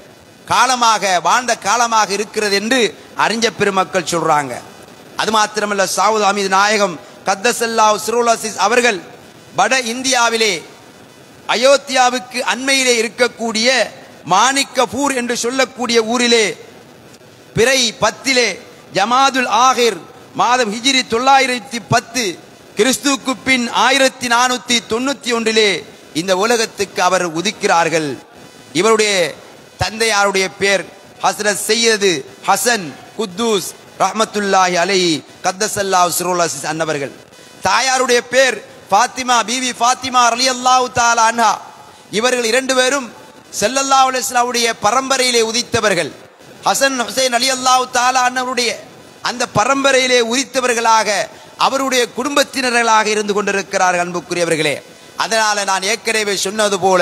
காலமாக வாழ்ந்த காலமாக இருக்கிறது என்று அறிஞ பெருமக்கள் சொல்றாங்க அது மாத்திரமல்ல சாவுத் அமீது நாயகம் கத்தசல்லா சிரோலாசிஸ் அவர்கள் வட இந்தியாவிலே அயோத்தியாவுக்கு அண்மையிலே இருக்கக்கூடிய மாணிக்கபூர் என்று சொல்லக்கூடிய ஊரிலே பிறை பத்திலே ஜமாதுல் ஆகிர் மாதம் ஹிஜ்ரி தொள்ளாயிரத்தி பத்து கிறிஸ்துவுக்கு பின் ஆயிரத்தி நானூத்தி தொண்ணூத்தி ஒன்றிலே இந்த உலகத்துக்கு அவர் உதிக்கிறார்கள் இவருடைய தந்தையாருடைய பேர் ஹசரத் செய்யது ஹசன் குத்தூஸ் ரஹமத்துல்லாஹி அலை கத்தசல்லா சுரோலாசிஸ் அன்னவர்கள் தாயாருடைய பேர் ஃபாத்திமா பிவி ஃபாத்திமா அலி அல்லாஹு தாலா அன்ஹா இவர்கள் இரண்டு பேரும் செல்லல்லா அலுவலாவுடைய பரம்பரையிலே உதித்தவர்கள் ஹசன் ஹுசைன் அலி அல்லாஹு தாலா அன்னவருடைய அந்த பரம்பரையிலே உதித்தவர்களாக அவருடைய குடும்பத்தினர்களாக இருந்து கொண்டிருக்கிறார்கள் அன்புக்குரியவர்களே அதனால நான் ஏற்கனவே சொன்னது போல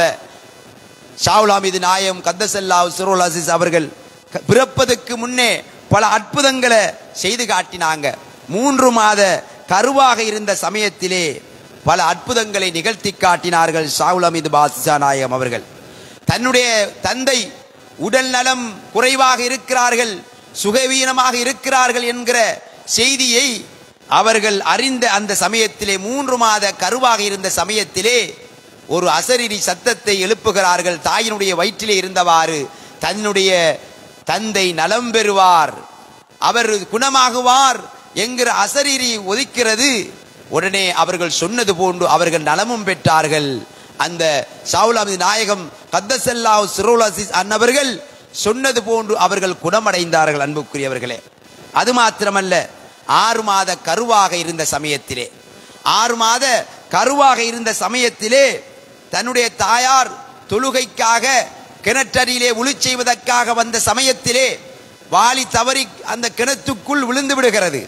ஷாவுல் அமீது நாயம் கத்தசல்லா சுரோல் அசிஸ் அவர்கள் க- பிறப்பதற்கு முன்னே பல அற்புதங்களை செய்து காட்டினாங்க மூன்று மாத கருவாக இருந்த சமயத்திலே பல அற்புதங்களை நிகழ்த்தி காட்டினார்கள் ஷாவுல் அமீது பாசிசா நாயகம் அவர்கள் தன்னுடைய தந்தை உடல் நலம் குறைவாக இருக்கிறார்கள் சுகவீனமாக இருக்கிறார்கள் என்கிற செய்தியை அவர்கள் அறிந்த அந்த சமயத்திலே மூன்று மாத கருவாக இருந்த சமயத்திலே ஒரு அசரிரி சத்தத்தை எழுப்புகிறார்கள் தாயினுடைய வயிற்றிலே இருந்தவாறு தன்னுடைய தந்தை நலம் பெறுவார் அவர் குணமாகுவார் என்கிற அசரீரி ஒதுக்கிறது உடனே அவர்கள் சொன்னது போன்று அவர்கள் நலமும் பெற்றார்கள் அந்த ஷாவுல் நாயகம் கத்தசல்லா சிரோல் அசீஸ் அன்னவர்கள் சொன்னது போன்று அவர்கள் குணமடைந்தார்கள் அன்புக்குரியவர்களே அது மாத்திரமல்ல ஆறு மாத கருவாக இருந்த சமயத்திலே ஆறு மாத கருவாக இருந்த சமயத்திலே தன்னுடைய தாயார் தொழுகைக்காக கிணற்றடியிலே உளி செய்வதற்காக வந்த சமயத்திலே வாளி தவறி அந்த கிணத்துக்குள் விழுந்து விடுகிறது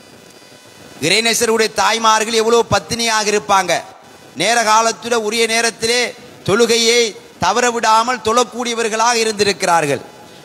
இறைநேசருடைய தாய்மார்கள் எவ்வளவு பத்தினியாக இருப்பாங்க நேர காலத்துட உரிய நேரத்திலே தொழுகையை தவற விடாமல் தொழக்கூடியவர்களாக இருந்திருக்கிறார்கள்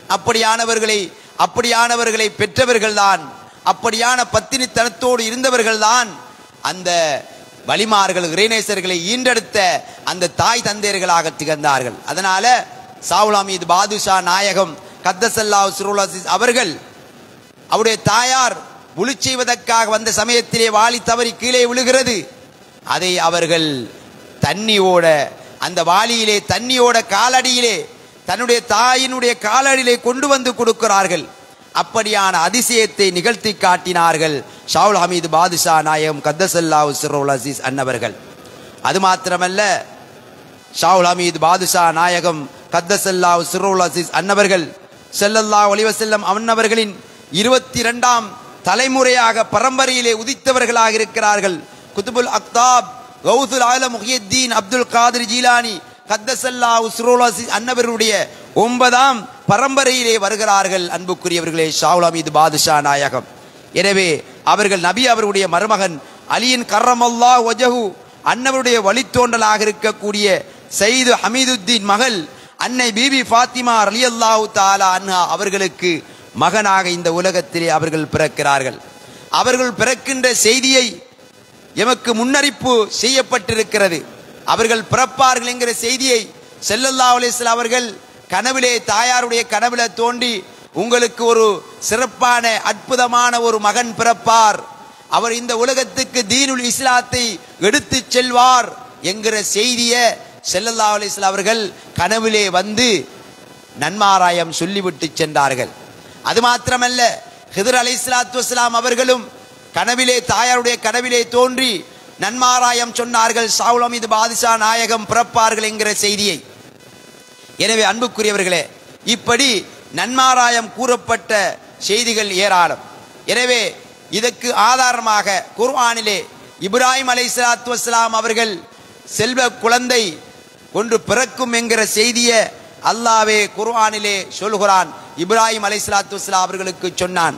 அப்படியானவர்களை அப்படியானவர்களை பெற்றவர்கள்தான் அப்படியான பத்தினித்தனத்தோடு இருந்தவர்கள்தான் அந்த வலிமார்கள் இறைநேசர்களை ஈண்டெடுத்த அந்த தாய் தந்தையர்களாக திகழ்ந்தார்கள் அதனால சாவுலாமீது பாதுஷா நாயகம் கத்தசல்லா சுருலாசிஸ் அவர்கள் அவருடைய தாயார் முழு செய்வதற்காக வந்த சமயத்திலே வாளி தவறி கீழே விழுகிறது அதை அவர்கள் தண்ணியோட அந்த வாளியிலே தண்ணியோட காலடியிலே தன்னுடைய தாயினுடைய காலடியிலே கொண்டு வந்து கொடுக்கிறார்கள் அப்படியான அதிசயத்தை நிகழ்த்தி காட்டினார்கள் ஷாவுல் ஹமீது பாதுஷா நாயகம் கத்தசல்லா சிரோல் அசீஸ் அன்னவர்கள் அது மாத்திரமல்ல ஷாவுல் ஹமீது பாதுஷா நாயகம் கத்தசல்லா சிரோல் அசீஸ் அன்னவர்கள் செல்லல்லா ஒளிவசல்லம் அன்னவர்களின் இருபத்தி இரண்டாம் தலைமுறையாக பரம்பரையிலே உதித்தவர்களாக இருக்கிறார்கள் குதுபுல் அக்தாப் கௌசுல் ஆலம் முஹியத்தீன் அப்துல் காதிர் ஜீலானி கத்தசல்லா உஸ்ரோல் அசீஸ் அன்னவர்களுடைய ஒன்பதாம் பரம்பரையிலே வருகிறார்கள் அன்புக்குரியவர்களே ஷாவுல் ஹமீது பாதுஷா நாயகம் எனவே அவர்கள் நபி அவருடைய மருமகன் அலியின் கர்ரமல்லா ஒஜஹு அன்னவருடைய வழித்தோன்றலாக இருக்கக்கூடிய சயீது ஹமீதுத்தீன் மகள் அன்னை பிபி ஃபாத்திமா ரலியல்லாஹு தாலா அன்ஹா அவர்களுக்கு மகனாக இந்த உலகத்திலே அவர்கள் பிறக்கிறார்கள் அவர்கள் பிறக்கின்ற செய்தியை எமக்கு முன்னறிப்பு செய்யப்பட்டிருக்கிறது அவர்கள் பிறப்பார்கள் என்கிற செய்தியை செல்லல்லா அலிஸ்லாம் அவர்கள் கனவிலே தாயாருடைய கனவில தோண்டி உங்களுக்கு ஒரு சிறப்பான அற்புதமான ஒரு மகன் பிறப்பார் அவர் இந்த உலகத்துக்கு தீனுல் இஸ்லாத்தை எடுத்துச் செல்வார் என்கிற செய்தியை செல்லல்லா அலிஸ்லாம் அவர்கள் கனவிலே வந்து நன்மாராயம் சொல்லிவிட்டு சென்றார்கள் அது மாத்திரமல்ல ஹிதர் அலை வஸ்லாம் அவர்களும் கனவிலே தாயாருடைய கனவிலே தோன்றி நன்மாராயம் சொன்னார்கள் சாவுலம் இது பாதிஷா நாயகம் பிறப்பார்கள் என்கிற செய்தியை எனவே அன்புக்குரியவர்களே இப்படி நன்மாராயம் கூறப்பட்ட செய்திகள் ஏராளம் எனவே இதற்கு ஆதாரமாக குர்ஆனிலே இப்ராஹிம் அலை வஸ்லாம் அவர்கள் செல்வ குழந்தை ஒன்று பிறக்கும் என்கிற செய்தியை அல்லாவே குர்ஆனிலே சொல்கிறான் இப்ராஹிம் அலை வஸ்லாம் அவர்களுக்கு சொன்னான்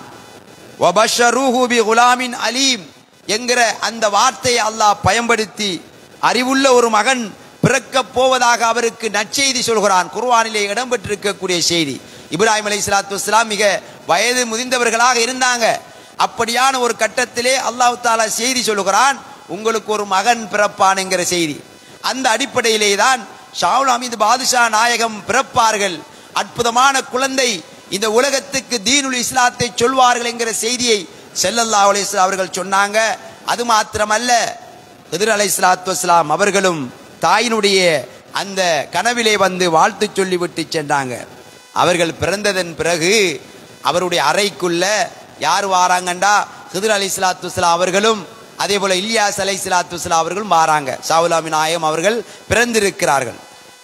வபஷரூஹு பி குலாமின் அலீம் என்கிற அந்த வார்த்தையை அல்லாஹ் பயன்படுத்தி அறிவுள்ள ஒரு மகன் பிறக்கப் போவதாக அவருக்கு நற்செய்தி சொல்கிறான் குர்ஆனிலே இடம்பெற்றிருக்கக்கூடிய செய்தி இப்ராஹிம் அலை வஸ்லாம் மிக வயது முதிர்ந்தவர்களாக இருந்தாங்க அப்படியான ஒரு கட்டத்திலே அல்லாஹ் தாலா செய்தி சொல்லுகிறான் உங்களுக்கு ஒரு மகன் பிறப்பான் என்கிற செய்தி அந்த அடிப்படையிலே தான் ஷாவுல் அமீது பாதுஷா நாயகம் பிறப்பார்கள் அற்புதமான குழந்தை இந்த உலகத்துக்கு தீனுல் இஸ்லாத்தை சொல்வார்கள் என்கிற செய்தியை செல்லல்லா அலிஸ்லாம் அவர்கள் சொன்னாங்க அது மாத்திரமல்ல ஹிதர் அலை வஸ்லாம் அவர்களும் தாயினுடைய அந்த கனவிலே வந்து வாழ்த்து சொல்லிவிட்டு சென்றாங்க அவர்கள் பிறந்ததன் பிறகு அவருடைய அறைக்குள்ள யார் வாராங்கண்டா ஹிதர் அலி வஸ்லாம் அவர்களும் அதே போல இல்யாஸ் அலை வஸ்லாம் அவர்களும் வாராங்க சாவுலாமி நாயகம் அவர்கள் பிறந்திருக்கிறார்கள்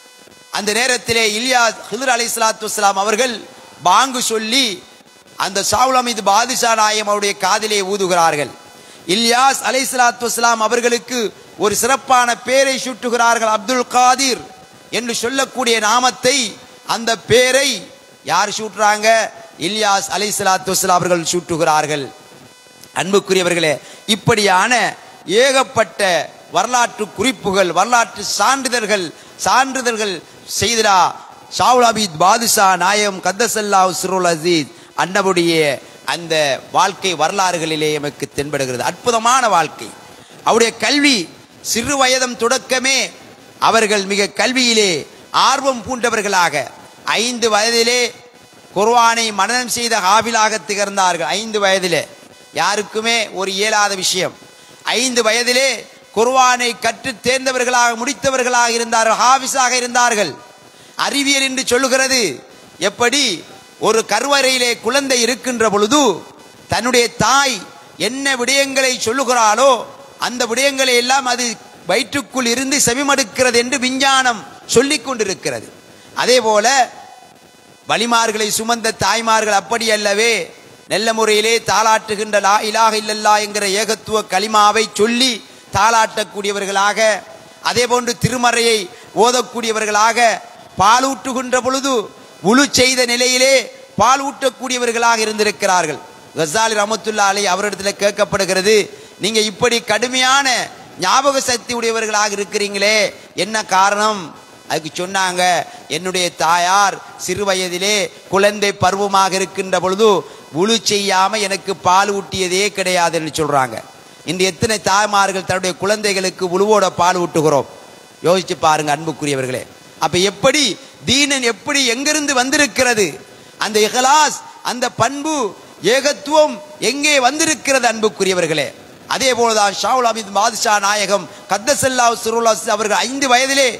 அந்த நேரத்திலே இல்யாஸ் ஹிதர் அலி வஸ்லாம் அவர்கள் பாங்கு சொல்லி அந்த சாவுலம் இது பாதுஷா நாயம் அவருடைய காதிலே ஊதுகிறார்கள் இல்யாஸ் அலை வஸ்லாம் அவர்களுக்கு ஒரு சிறப்பான பேரை சூட்டுகிறார்கள் அப்துல் காதிர் என்று சொல்லக்கூடிய நாமத்தை அந்த பேரை யார் சூட்டுறாங்க இல்யாஸ் அலை வஸ்லாம் அவர்கள் சூட்டுகிறார்கள் அன்புக்குரியவர்களே இப்படியான ஏகப்பட்ட வரலாற்று குறிப்புகள் வரலாற்று சான்றிதழ்கள் சான்றிதழ்கள் செய்தா ஷாவுலாபித் பாதுஷா நாயம் கத்தசல்லா சுருல் அசீஸ் அன்னவுடைய அந்த வாழ்க்கை வரலாறுகளிலே எமக்கு தென்படுகிறது அற்புதமான வாழ்க்கை அவருடைய கல்வி சிறு வயதம் தொடக்கமே அவர்கள் மிக கல்வியிலே ஆர்வம் பூண்டவர்களாக ஐந்து வயதிலே குர்ஆனை மனனம் செய்த ஹாபிலாக திகழ்ந்தார்கள் ஐந்து வயதிலே யாருக்குமே ஒரு இயலாத விஷயம் ஐந்து வயதிலே குர்ஆனை கற்று தேர்ந்தவர்களாக முடித்தவர்களாக இருந்தார்கள் ஹாபிஸாக இருந்தார்கள் அறிவியல் என்று சொல்லுகிறது எப்படி ஒரு கருவறையிலே குழந்தை இருக்கின்ற பொழுது தன்னுடைய தாய் என்ன விடயங்களை சொல்லுகிறாளோ அந்த விடயங்களை எல்லாம் அது வயிற்றுக்குள் இருந்து செவிமடுக்கிறது என்று விஞ்ஞானம் சொல்லிக் கொண்டிருக்கிறது அதே போல வலிமார்களை சுமந்த தாய்மார்கள் அப்படி அல்லவே நல்ல முறையிலே தாளாட்டுகின்ற லா இலாக இல்லல்லா என்கிற ஏகத்துவ களிமாவை சொல்லி தாளாட்டக்கூடியவர்களாக அதே போன்று திருமறையை ஓதக்கூடியவர்களாக பாலூட்டுகின்ற பொழுது உழு செய்த நிலையிலே பால் ஊட்டக்கூடியவர்களாக இருந்திருக்கிறார்கள் கசாலி ரமத்துல்லா அலி அவரிடத்தில் கேட்கப்படுகிறது நீங்க இப்படி கடுமையான ஞாபக சக்தி உடையவர்களாக இருக்கிறீங்களே என்ன காரணம் அதுக்கு சொன்னாங்க என்னுடைய தாயார் சிறு வயதிலே குழந்தை பருவமாக இருக்கின்ற பொழுது உழு செய்யாம எனக்கு பால் ஊட்டியதே கிடையாதுன்னு சொல்றாங்க இன்று எத்தனை தாய்மார்கள் தன்னுடைய குழந்தைகளுக்கு உழுவோட பால் ஊட்டுகிறோம் யோசிச்சு பாருங்க அன்புக்குரியவர்களே அப்ப எப்படி தீனன் எப்படி எங்கிருந்து வந்திருக்கிறது அந்த இஹ்லாஸ் அந்த பண்பு ஏகத்துவம் எங்கே வந்திருக்கிறது அன்புக்குரியவர்களே அதே போலதான் ஷாவுல் அமித் பாதுஷா நாயகம் கத்தசல்லா சுருல்லா அவர்கள் ஐந்து வயதிலே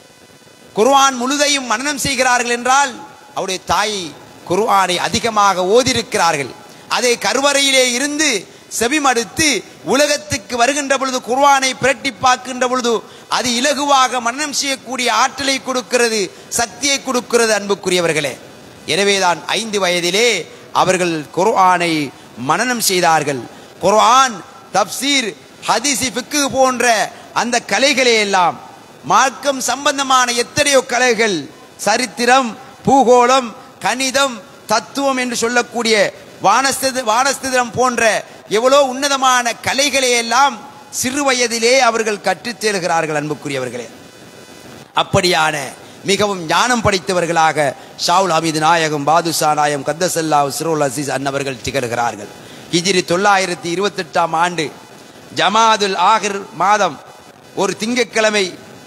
குர்ஆன் முழுதையும் மனனம் செய்கிறார்கள் என்றால் அவருடைய தாய் குர்ஆனை அதிகமாக ஓதிருக்கிறார்கள் அதை கருவறையிலே இருந்து செவிமடுத்து உலகத்துக்கு வருகின்ற பொழுது குர்ஆனை பிரட்டி பார்க்கின்ற பொழுது அது இலகுவாக மனனம் செய்யக்கூடிய ஆற்றலை கொடுக்கிறது சக்தியை கொடுக்கிறது அன்புக்குரியவர்களே எனவேதான் ஐந்து வயதிலே அவர்கள் குர்ஆனை மனனம் செய்தார்கள் குர்ஆன் தப்சீர் ஹதீசி ஃபிக்கு போன்ற அந்த கலைகளை எல்லாம் மார்க்கம் சம்பந்தமான எத்தனையோ கலைகள் சரித்திரம் பூகோளம் கணிதம் தத்துவம் என்று சொல்லக்கூடிய வானஸ்தித வானஸ்திதம் போன்ற எவ்வளோ உன்னதமான கலைகளை எல்லாம் சிறு வயதிலே அவர்கள் கற்றுத் தேர்கிறார்கள் அன்புக்குரியவர்களே அப்படியான மிகவும் ஞானம் படைத்தவர்களாக ஷாவுல் ஹமீது நாயகம் பாதுஷா நாயம் கத்தசல்லா சிரோல் அசீஸ் அன்னவர்கள் திகழ்கிறார்கள் ஹிஜ்ரி தொள்ளாயிரத்தி இருபத்தெட்டாம் ஆண்டு ஜமாதுல் ஆகிர் மாதம் ஒரு திங்கட்கிழமை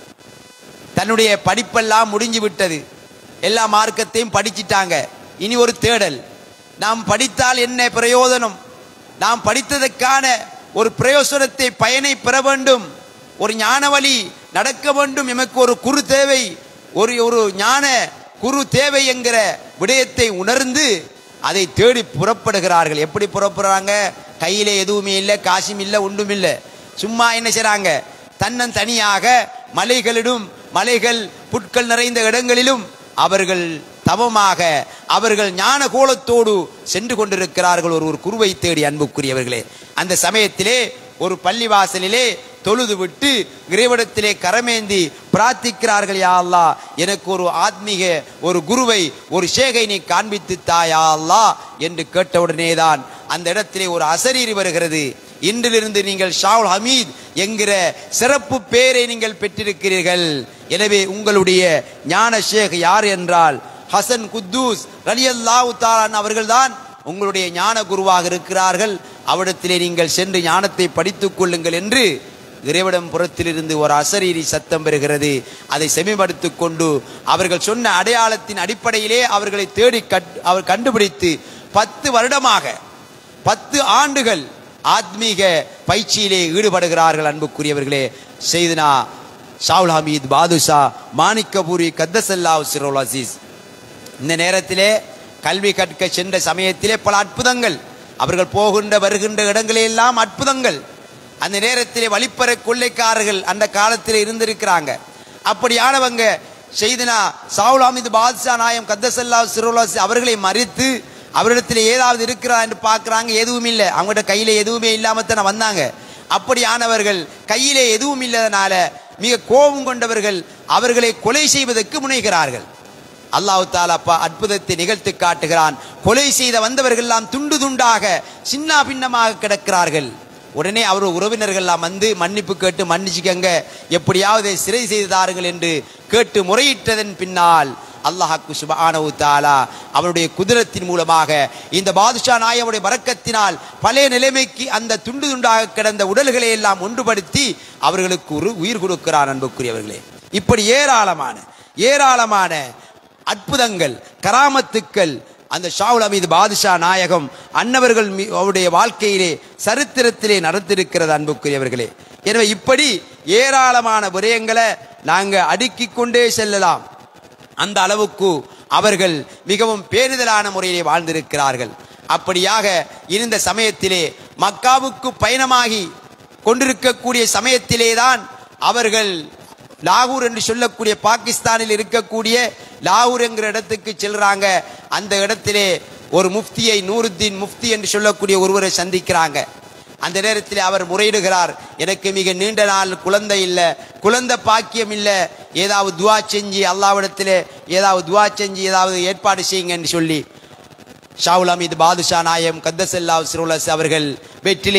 தன்னுடைய படிப்பெல்லாம் முடிஞ்சு விட்டது எல்லா மார்க்கத்தையும் படிச்சிட்டாங்க இனி ஒரு தேடல் நாம் படித்தால் என்ன பிரயோஜனம் நாம் படித்ததற்கான ஒரு பிரயோசனத்தை பயனை பெற வேண்டும் ஒரு ஞான வழி நடக்க வேண்டும் எமக்கு ஒரு குரு தேவை ஒரு ஒரு ஞான குரு தேவை என்கிற விடயத்தை உணர்ந்து அதை தேடி புறப்படுகிறார்கள் எப்படி புறப்படுறாங்க கையில எதுவுமே இல்லை காசும் இல்லை ஒன்றும் இல்லை சும்மா என்ன செய்றாங்க தன்னன் தனியாக மலைகளிலும் மலைகள் புட்கள் நிறைந்த இடங்களிலும் அவர்கள் தவமாக அவர்கள் ஞான கோலத்தோடு சென்று கொண்டிருக்கிறார்கள் ஒரு ஒரு குருவை தேடி அன்புக்குரியவர்களே அந்த சமயத்திலே ஒரு பள்ளிவாசலிலே தொழுது விட்டு இறைவனத்திலே கரமேந்தி பிரார்த்திக்கிறார்கள் யா அல்லாஹ் எனக்கு ஒரு ஆத்மீக ஒரு குருவை ஒரு ஷேகை நீ காண்பித்து தாயா அல்லாஹ் என்று கேட்டவுடனே தான் அந்த இடத்திலே ஒரு அசரீரி வருகிறது இன்றிலிருந்து நீங்கள் ஷாவுல் ஹமீத் என்கிற சிறப்பு பேரை நீங்கள் பெற்றிருக்கிறீர்கள் எனவே உங்களுடைய ஞான ஷேக் யார் என்றால் ஹசன் குத்தூஸ் ரலியல்லாஹு தாலான் அவர்கள்தான் உங்களுடைய ஞான குருவாக இருக்கிறார்கள் அவிடத்திலே நீங்கள் சென்று ஞானத்தை படித்துக் கொள்ளுங்கள் என்று இறைவிடம் புறத்திலிருந்து ஒரு அசரீரி சத்தம் பெறுகிறது அதை செமிப்படுத்திக் கொண்டு அவர்கள் சொன்ன அடையாளத்தின் அடிப்படையிலே அவர்களை தேடி கட் அவர் கண்டுபிடித்து பத்து வருடமாக பத்து ஆண்டுகள் ஆத்மீக பயிற்சியிலே ஈடுபடுகிறார்கள் அன்புக்குரியவர்களே செய்தனா ஷாவுல் ஹமீத் பாதுஷா மாணிக்கபூரி கத்தசல்லா சிரோல் அசீஸ் இந்த நேரத்திலே கல்வி கற்க சென்ற சமயத்திலே பல அற்புதங்கள் அவர்கள் போகின்ற வருகின்ற இடங்களெல்லாம் அற்புதங்கள் அந்த நேரத்திலே வழிப்பற கொள்ளைக்காரர்கள் அந்த காலத்தில் இருந்திருக்கிறாங்க அப்படியானவங்க செய்தனா சாவுல் அமித் பாத்ஷா நாயம் கத்தசல்லா சிரோலாசி அவர்களை மறித்து அவரிடத்தில் ஏதாவது இருக்கிறா என்று பார்க்குறாங்க எதுவும் இல்லை அவங்கள்ட்ட கையில எதுவுமே இல்லாம தானே வந்தாங்க அப்படியானவர்கள் கையிலே எதுவும் இல்லாதனால மிக கோபம் கொண்டவர்கள் அவர்களை கொலை செய்வதற்கு முனைகிறார்கள் அல்லாஹ் தாலா அப்பா அற்புதத்தை நிகழ்த்தி காட்டுகிறான் கொலை செய்த வந்தவர்கள் எல்லாம் துண்டு துண்டாக சின்ன பின்னமாக கிடக்கிறார்கள் உடனே அவர் உறவினர்கள் எல்லாம் வந்து மன்னிப்பு கேட்டு மன்னிச்சுக்கங்க எப்படியாவது சிறை செய்தார்கள் என்று கேட்டு முறையிட்டதன் பின்னால் அல்லாஹாக்கு சுபானவு தாலா அவருடைய குதிரத்தின் மூலமாக இந்த பாதுஷா நாயமுடைய வரக்கத்தினால் பழைய நிலைமைக்கு அந்த துண்டு துண்டாக கிடந்த உடல்களை எல்லாம் ஒன்றுபடுத்தி அவர்களுக்கு ஒரு உயிர் கொடுக்கிறான் அன்புக்குரியவர்களே இப்படி ஏராளமான ஏராளமான அற்புதங்கள் கராமத்துக்கள் அந்த ஷாவுல் அமீது பாதுஷா நாயகம் அன்னவர்கள் மீ- அவருடைய வாழ்க்கையிலே சரித்திரத்திலே நடந்திருக்கிறது அன்புக்குரியவர்களே எனவே இப்படி ஏராளமான விடயங்களை நாங்க அடுக்கிக் கொண்டே செல்லலாம் அந்த அளவுக்கு அவர்கள் மிகவும் பேரிதலான முறையிலே வாழ்ந்திருக்கிறார்கள் அப்படியாக இருந்த சமயத்திலே மக்காவுக்கு பயணமாகி கொண்டிருக்கக்கூடிய சமயத்திலேதான் அவர்கள் லாகூர் என்று சொல்லக்கூடிய பாகிஸ்தானில் இருக்கக்கூடிய லாகூர் என்கிற இடத்துக்கு செல்றாங்க அந்த இடத்திலே ஒரு முஃப்தியை நூருத்தீன் முஃப்தி என்று சொல்லக்கூடிய ஒருவரை சந்திக்கிறாங்க அந்த நேரத்தில் அவர் முறையிடுகிறார் எனக்கு மிக நீண்ட நாள் குழந்தை இல்லை குழந்தை பாக்கியம் இல்லை ஏதாவது துவா செஞ்சு அல்லாவிடத்திலே ஏதாவது துவா செஞ்சு ஏதாவது ஏற்பாடு செய்யுங்க என்று சொல்லி ஷாவுல் அமீது பாதுஷா நாயம் கத்தசல்லா சிரோலஸ் அவர்கள் வெற்றிலையை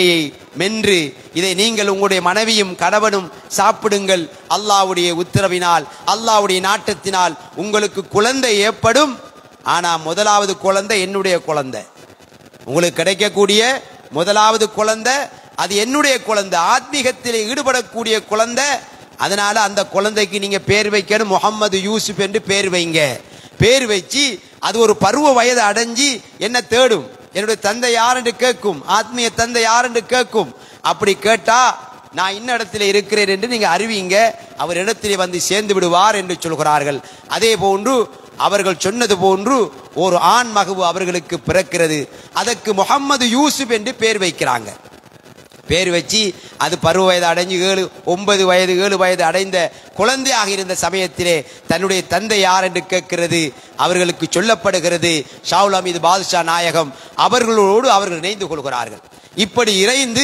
மென்று இதை நீங்கள் உங்களுடைய மனைவியும் கணவனும் சாப்பிடுங்கள் அல்லாஹ்வுடைய உத்தரவினால் அல்லாஹ்வுடைய நாட்டத்தினால் உங்களுக்கு குழந்தை ஏற்படும் ஆனா முதலாவது குழந்தை என்னுடைய குழந்தை உங்களுக்கு கிடைக்கக்கூடிய முதலாவது குழந்தை அது என்னுடைய குழந்தை ஆத்மீகத்தில் ஈடுபடக்கூடிய குழந்தை அதனால அந்த குழந்தைக்கு நீங்க பேர் வைக்கணும் முகம்மது யூசுப் என்று பேர் வைங்க பேர் வச்சு அது ஒரு பருவ வயது அடைஞ்சு என்ன தேடும் என்னுடைய தந்தை யார் என்று கேட்கும் ஆத்மீய தந்தை யார் என்று கேட்கும் அப்படி கேட்டா நான் இன்ன இடத்துல இருக்கிறேன் என்று நீங்க அறிவிங்க அவர் இடத்திலே வந்து சேர்ந்து விடுவார் என்று சொல்கிறார்கள் அதே போன்று அவர்கள் சொன்னது போன்று ஒரு ஆண் மகவு அவர்களுக்கு பிறக்கிறது அதற்கு முகம்மது யூசுப் என்று பேர் வைக்கிறாங்க பேர் வச்சு அது பருவ வயது அடைஞ்சு ஏழு ஒன்பது வயது ஏழு வயது அடைந்த குழந்தையாக இருந்த சமயத்திலே தன்னுடைய தந்தை யார் என்று கேட்கிறது அவர்களுக்கு சொல்லப்படுகிறது ஷாவுல் அமீது பாதுஷா நாயகம் அவர்களோடு அவர்கள் இணைந்து கொள்கிறார்கள் இப்படி இறைந்து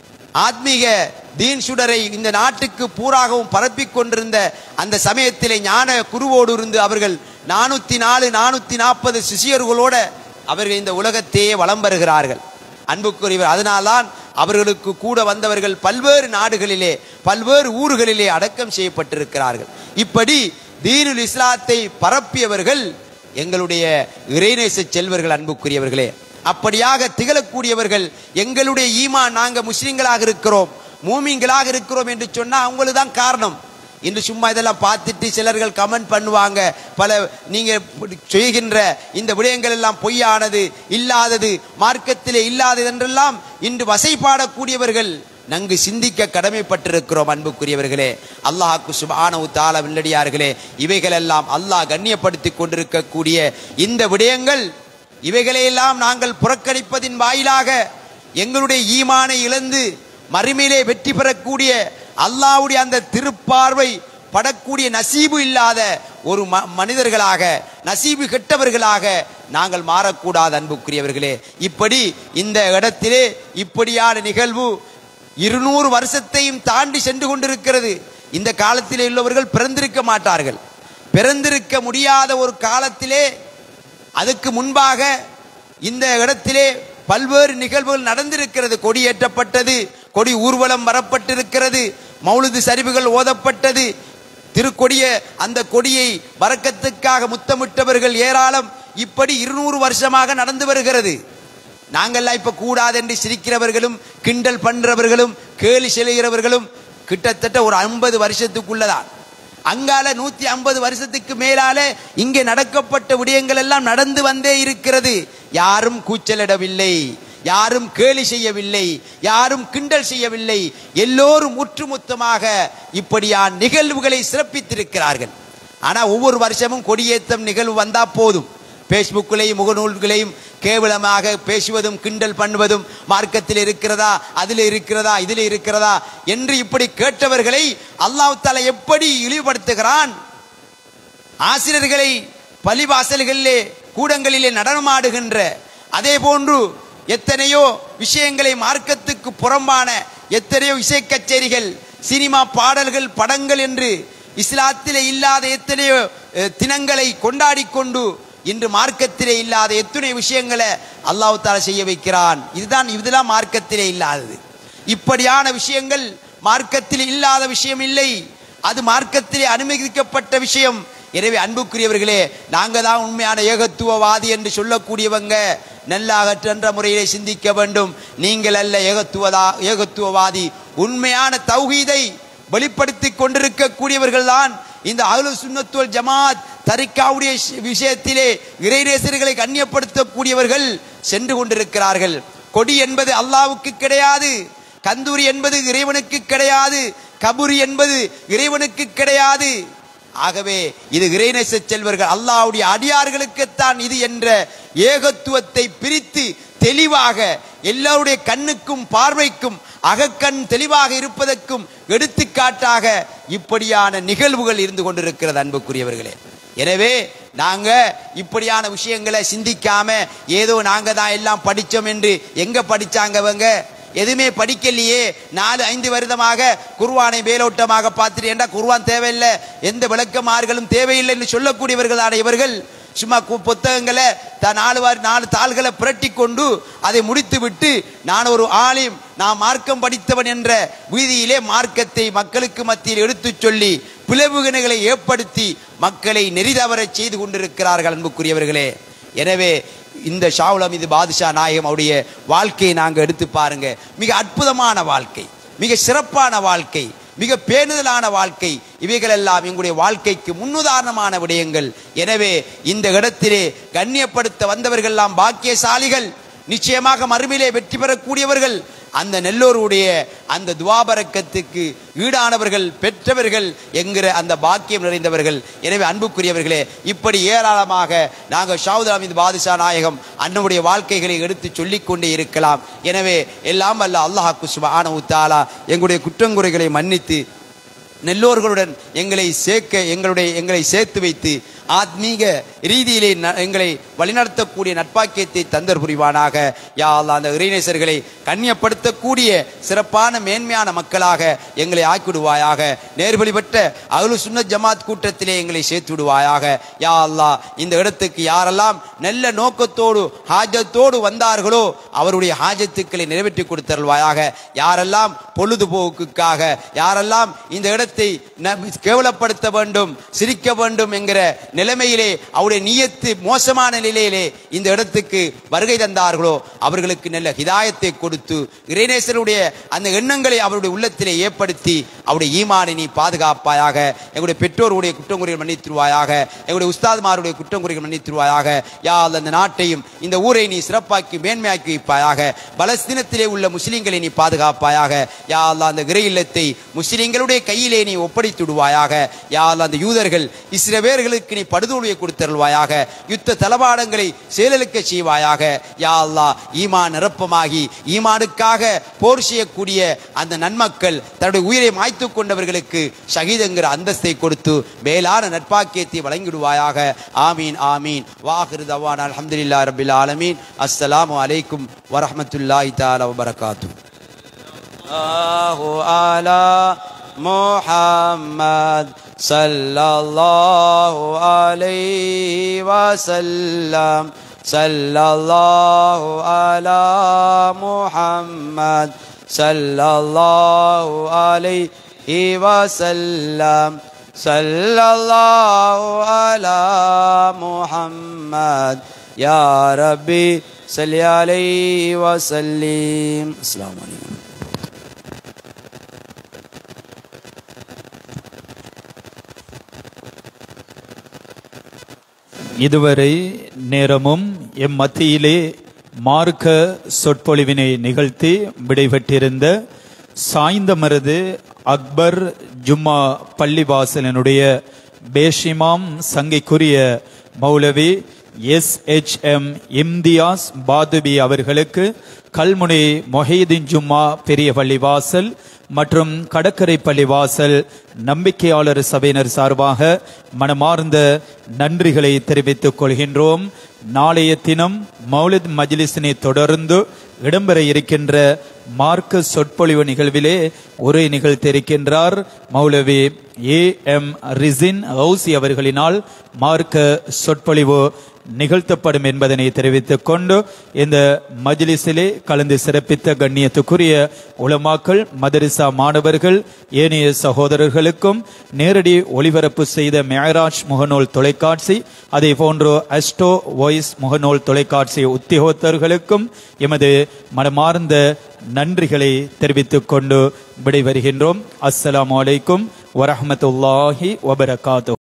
ஆத்மீக தீன் சுடரை இந்த நாட்டுக்கு பூராகவும் பரப்பிக் கொண்டிருந்த அந்த சமயத்திலே ஞான குருவோடு இருந்து அவர்கள் நானூத்தி நாலு நானூத்தி நாற்பது சிஷியர்களோட அவர்கள் இந்த உலகத்தையே வலம் வருகிறார்கள் அன்புக்குரியவர் அதனால்தான் அவர்களுக்கு கூட வந்தவர்கள் பல்வேறு நாடுகளிலே பல்வேறு ஊர்களிலே அடக்கம் செய்யப்பட்டிருக்கிறார்கள் இப்படி தீனுல் இஸ்லாத்தை பரப்பியவர்கள் எங்களுடைய இறைநேச செல்வர்கள் அன்புக்குரியவர்களே அப்படியாக திகழக்கூடியவர்கள் எங்களுடைய ஈமான் நாங்க முஸ்லிம்களாக இருக்கிறோம் மூமின்களாக இருக்கிறோம் என்று சொன்னா அவங்களுக்கு தான் காரணம் இன்று சும்மா இதெல்லாம் பார்த்துட்டு சிலர்கள் கமெண்ட் பண்ணுவாங்க பல நீங்க செய்கின்ற இந்த விடயங்கள் எல்லாம் பொய்யானது இல்லாதது மார்க்கத்திலே இல்லாதது என்றெல்லாம் இன்று வசைபாடக்கூடியவர்கள் நன்கு சிந்திக்க கடமைப்பட்டிருக்கிறோம் அன்புக்குரியவர்களே அல்லாஹ்க்கு சுபானவு தால வில்லடியார்களே இவைகளெல்லாம் அல்லாஹ் கண்ணியப்படுத்திக் கொண்டிருக்கக்கூடிய இந்த விடயங்கள் இவைகளையெல்லாம் நாங்கள் புறக்கணிப்பதின் வாயிலாக எங்களுடைய ஈமானை இழந்து மறுமையிலே வெற்றி பெறக்கூடிய அல்லாஹ்வுடைய அந்த திருப்பார்வை படக்கூடிய நசீபு இல்லாத ஒரு ம- மனிதர்களாக நசீபு கெட்டவர்களாக நாங்கள் மாறக்கூடாது அன்புக்குரியவர்களே இப்படி இந்த இடத்திலே இப்படியான நிகழ்வு இருநூறு வருஷத்தையும் தாண்டி சென்று கொண்டிருக்கிறது இந்த காலத்திலே உள்ளவர்கள் பிறந்திருக்க மாட்டார்கள் பிறந்திருக்க முடியாத ஒரு காலத்திலே அதுக்கு முன்பாக இந்த இடத்திலே பல்வேறு நிகழ்வுகள் நடந்திருக்கிறது கொடி ஏற்றப்பட்டது கொடி ஊர்வலம் வரப்பட்டிருக்கிறது மௌலுது சரிவுகள் ஓதப்பட்டது திருக்கொடிய அந்த கொடியை வரக்கத்துக்காக முத்தமிட்டவர்கள் ஏராளம் இப்படி இருநூறு வருஷமாக நடந்து வருகிறது நாங்கள்லாம் இப்ப கூடாது என்று சிரிக்கிறவர்களும் கிண்டல் பண்றவர்களும் கேலி செய்கிறவர்களும் கிட்டத்தட்ட ஒரு ஐம்பது வருஷத்துக்குள்ளதான் அங்கால நூத்தி ஐம்பது வருஷத்துக்கு மேலால இங்கே நடக்கப்பட்ட விடயங்கள் எல்லாம் நடந்து வந்தே இருக்கிறது யாரும் கூச்சலிடவில்லை யாரும் கேலி செய்யவில்லை யாரும் கிண்டல் செய்யவில்லை எல்லோரும் ஒற்றுமொத்தமாக இப்படியான நிகழ்வுகளை சிறப்பித்திருக்கிறார்கள் ஆனா ஒவ்வொரு வருஷமும் கொடியேற்றம் நிகழ்வு வந்தா போதும் பேஸ்புக்கிலையும் முகநூல்களையும் கேவலமாக பேசுவதும் கிண்டல் பண்ணுவதும் மார்க்கத்தில் இருக்கிறதா அதில் இருக்கிறதா இதில் இருக்கிறதா என்று இப்படி கேட்டவர்களை அல்லாஹ் தாலா எப்படி இழிவுபடுத்துகிறான் ஆசிரியர்களை பள்ளிவாசல்களிலே கூடங்களிலே நடனமாடுகின்ற அதே போன்று எத்தனையோ விஷயங்களை மார்க்கத்துக்கு புறம்பான எத்தனையோ இசை கச்சேரிகள் சினிமா பாடல்கள் படங்கள் என்று இஸ்லாத்திலே இல்லாத எத்தனையோ அஹ், தினங்களை கொண்டாடி கொண்டு இன்று மார்க்கத்திலே இல்லாத எத்தனை விஷயங்களை அல்லாஹ் தாலா செய்ய வைக்கிறான் இதுதான் இதெல்லாம் மார்க்கத்திலே இல்லாதது இப்படியான விஷயங்கள் மார்க்கத்தில் இல்லாத விஷயம் இல்லை அது மார்க்கத்திலே அனுமதிக்கப்பட்ட விஷயம் எனவே அன்புக்குரியவர்களே நாங்க தான் உண்மையான ஏகத்துவவாதி என்று சொல்லக்கூடியவங்க நல்லாகற்றென்ற முறையிலே சிந்திக்க வேண்டும் நீங்கள் அல்ல ஏகத்துவதா ஏகத்துவவாதி உண்மையான தௌஹீதை வெளிப்படுத்திக் கொண்டிருக்கக்கூடியவர்கள் தான் இந்த அஹ்லு சுன்னத்துவல் ஜமாத் தரிக்காவுடைய விஷயத்திலே இறைநேசர்களை கண்ணியப்படுத்தக்கூடியவர்கள் சென்று கொண்டிருக்கிறார்கள் கொடி என்பது அல்லாவுக்கு கிடையாது கந்தூரி என்பது இறைவனுக்கு கிடையாது கபுரி என்பது இறைவனுக்கு கிடையாது ஆகவே இது இறைநேச செல்வர்கள் அல்லாஹ்வுடைய அடியார்களுக்குத்தான் இது என்ற ஏகத்துவத்தை பிரித்து தெளிவாக எல்லாருடைய கண்ணுக்கும் பார்வைக்கும் அகக்கண் தெளிவாக இருப்பதற்கும் எடுத்துக்காட்டாக இப்படியான நிகழ்வுகள் இருந்து கொண்டிருக்கிறது அன்புக்குரியவர்களே எனவே நாங்க இப்படியான விஷயங்களை சிந்திக்காம ஏதோ நாங்க தான் எல்லாம் படிச்சோம் என்று எங்க படிச்சாங்கவங்க எதுவுமே படிக்கலையே நாலு ஐந்து வருடமாக குர்வானை மேலோட்டமாக பார்த்துட்டு ஏண்டா குர்வான் தேவையில்லை எந்த விளக்கமார்களும் தேவையில்லை என்று சொல்லக்கூடியவர்களான இவர்கள் சும்மா கு- புத்தகங்களை த- நாலு வாரி நாலு தாள்களை புரட்டி கொண்டு அதை முடித்து விட்டு நான் ஒரு ஆலிம் நான் மார்க்கம் படித்தவன் என்ற வீதியிலே மார்க்கத்தை மக்களுக்கு மத்தியில் எடுத்துச் சொல்லி பிளவுகளை ஏற்படுத்தி மக்களை நெறிதவரச் செய்து கொண்டிருக்கிறார்கள் அன்புக்குரியவர்களே எனவே இந்த ஷாவுல் அமீது பாதுஷா நாயகம் அவருடைய வாழ்க்கையை நாங்கள் எடுத்து பாருங்க மிக அற்புதமான வாழ்க்கை மிக சிறப்பான வாழ்க்கை மிக பேணுதலான வாழ்க்கை இவைகளெல்லாம் எங்களுடைய வாழ்க்கைக்கு முன்னுதாரணமான விடயங்கள் எனவே இந்த இடத்திலே கண்ணியப்படுத்த வந்தவர்கள் எல்லாம் பாக்கியசாலிகள் நிச்சயமாக மறுமையிலே வெற்றி பெறக்கூடியவர்கள் அந்த நெல்லோருடைய அந்த துவாபரக்கத்துக்கு ஈடானவர்கள் பெற்றவர்கள் என்கிற அந்த பாக்கியம் நிறைந்தவர்கள் எனவே அன்புக்குரியவர்களே இப்படி ஏராளமாக நாங்கள் ஷாவுத் அமீது பாதுஷா நாயகம் அண்ணனுடைய வாழ்க்கைகளை எடுத்து சொல்லிக் கொண்டே இருக்கலாம் எனவே எல்லாம் அல்ல அல்லாஹ் குஸ்மான உத்தாலா எங்களுடைய குற்றங்குறைகளை மன்னித்து நெல்லோர்களுடன் எங்களை சேர்க்க எங்களுடைய எங்களை சேர்த்து வைத்து ஆத்மீக ரீதியிலே ந- எங்களை வழிநடத்தக்கூடிய நட்பாக்கியத்தை தந்தர் புரிவானாக யா அல்லாஹ் அந்த இறைநேசர்களை கண்ணியப்படுத்தக்கூடிய சிறப்பான மேன்மையான மக்களாக எங்களை ஆக்கிவிடுவாயாக நேர்வழி பெற்ற அகலு சுன்னத் ஜமாத் கூட்டத்திலே எங்களை சேர்த்து விடுவாயாக யா அல்லாஹ் இந்த இடத்துக்கு யாரெல்லாம் நல்ல நோக்கத்தோடு ஹாஜத்தோடு வந்தார்களோ அவருடைய ஹாஜத்துக்களை நிறைவேற்றி கொடுத்தருள்வாயாக யாரெல்லாம் பொழுதுபோக்குக்காக யாரெல்லாம் இந்த இடத்தை ந- கேவலப்படுத்த வேண்டும் சிரிக்க வேண்டும் என்கிற நிலைமையிலே அவருடைய நியத்து மோசமான நிலையிலே இந்த இடத்துக்கு வருகை தந்தார்களோ அவர்களுக்கு நல்ல ஹிதாயத்தை கொடுத்து இறைநேசருடைய அந்த எண்ணங்களை அவருடைய உள்ளத்திலே ஏற்படுத்தி அவருடைய ஈமானை நீ பாதுகாப்பாயாக எங்களுடைய பெற்றோருடைய குற்றங்குறைகள் மன்னித்துருவாயாக எங்களுடைய உஸ்தாதுமாருடைய குற்றங்குறைகள் மன்னித்துருவாயாக யா அல்லாஹ் அந்த நாட்டையும் இந்த ஊரை நீ சிறப்பாக்கி மேன்மையாக்கி வைப்பாயாக பலஸ்தீனத்திலே உள்ள முஸ்லிம்களை நீ பாதுகாப்பாயாக யா அல்லாஹ் அந்த இறை இல்லத்தை முஸ்லிம்களுடைய கையிலே நீ ஒப்படைத்து விடுவாயாக யா அல்லாஹ் அந்த யூதர்கள் இஸ்ரவேர்களுக்கு நீ படுதோல்வியை கொடுத்தருள்வாயாக யுத்த தளபாடங்களை செயலளிக்க செய்வாயாக யா அல்லாஹ் ஈமான் நிரப்பமாகி ஈமானுக்காக போர் செய்யக்கூடிய அந்த நன்மக்கள் தன்னுடைய உயிரை மாய்த்து கொண்டவர்களுக்கு ஷஹீதுங்கிற அந்தஸ்தை கொடுத்து மேலான நட்பாக்கியத்தை வழங்கிடுவாயாக ஆமீன் ஆமீன் வாஹிரு தவான் அல்ஹம்துலில்லாஹி ரபில் ஆலமீன் அஸ்ஸலாமு அலைக்கும் வரஹ்மத்துல்லாஹி தஆலா வபரகாத்து الله على محمد صلى الله عليه وسلم صلى الله على محمد صلى الله عليه وسلم صلى الله على محمد يا ربي صل عليه وسلم السلام عليكم இதுவரை நேரமும் எம் மத்தியிலே மார்க்க சொற்பொழிவினை நிகழ்த்தி விடைபெற்றிருந்த சாய்ந்தமரது அக்பர் ஜும்மா பள்ளிவாசலனுடைய பேஷிமாம் சங்கைக்குரிய மௌலவி எஸ் எச் எம் இம்தியாஸ் பாதுபி அவர்களுக்கு கல்முனை மொஹீதீன் ஜும்மா பெரிய பள்ளிவாசல் மற்றும் கடற்கரை பள்ளிவாசல் நம்பிக்கையாளர் சபையினர் சார்பாக மனமார்ந்த நன்றிகளை தெரிவித்துக் கொள்கின்றோம் நாளைய தினம் மௌலித் மஜ்லிஸினை தொடர்ந்து இடம்பெற இருக்கின்ற மார்க்க சொற்பொழிவு நிகழ்விலே உரை நிகழ்த்தியிருக்கின்றார் மௌலவி ஏ எம் ரிசின் ஹவுசி அவர்களினால் மார்க்க சொற்பொழிவு நிகழ்த்தப்படும் என்பதனை தெரிவித்துக் கொண்டு இந்த மஜ்லிஸிலே கலந்து சிறப்பித்த கண்ணியத்துக்குரிய உலமாக்கள் மதரிசா மாணவர்கள் ஏனைய சகோதரர்களுக்கும் நேரடி ஒளிபரப்பு செய்த மேராஜ் முகநூல் தொலைக்காட்சி அதே போன்று அஸ்டோ வாய்ஸ் முகநூல் தொலைக்காட்சி உத்தியோகத்தர்களுக்கும் எமது மனமார்ந்த நன்றிகளை தெரிவித்துக் கொண்டு விடைபெறுகின்றோம் அஸ்ஸலாமு அலைக்கும் வரஹ்மத்துல்லாஹி வபரகாத்து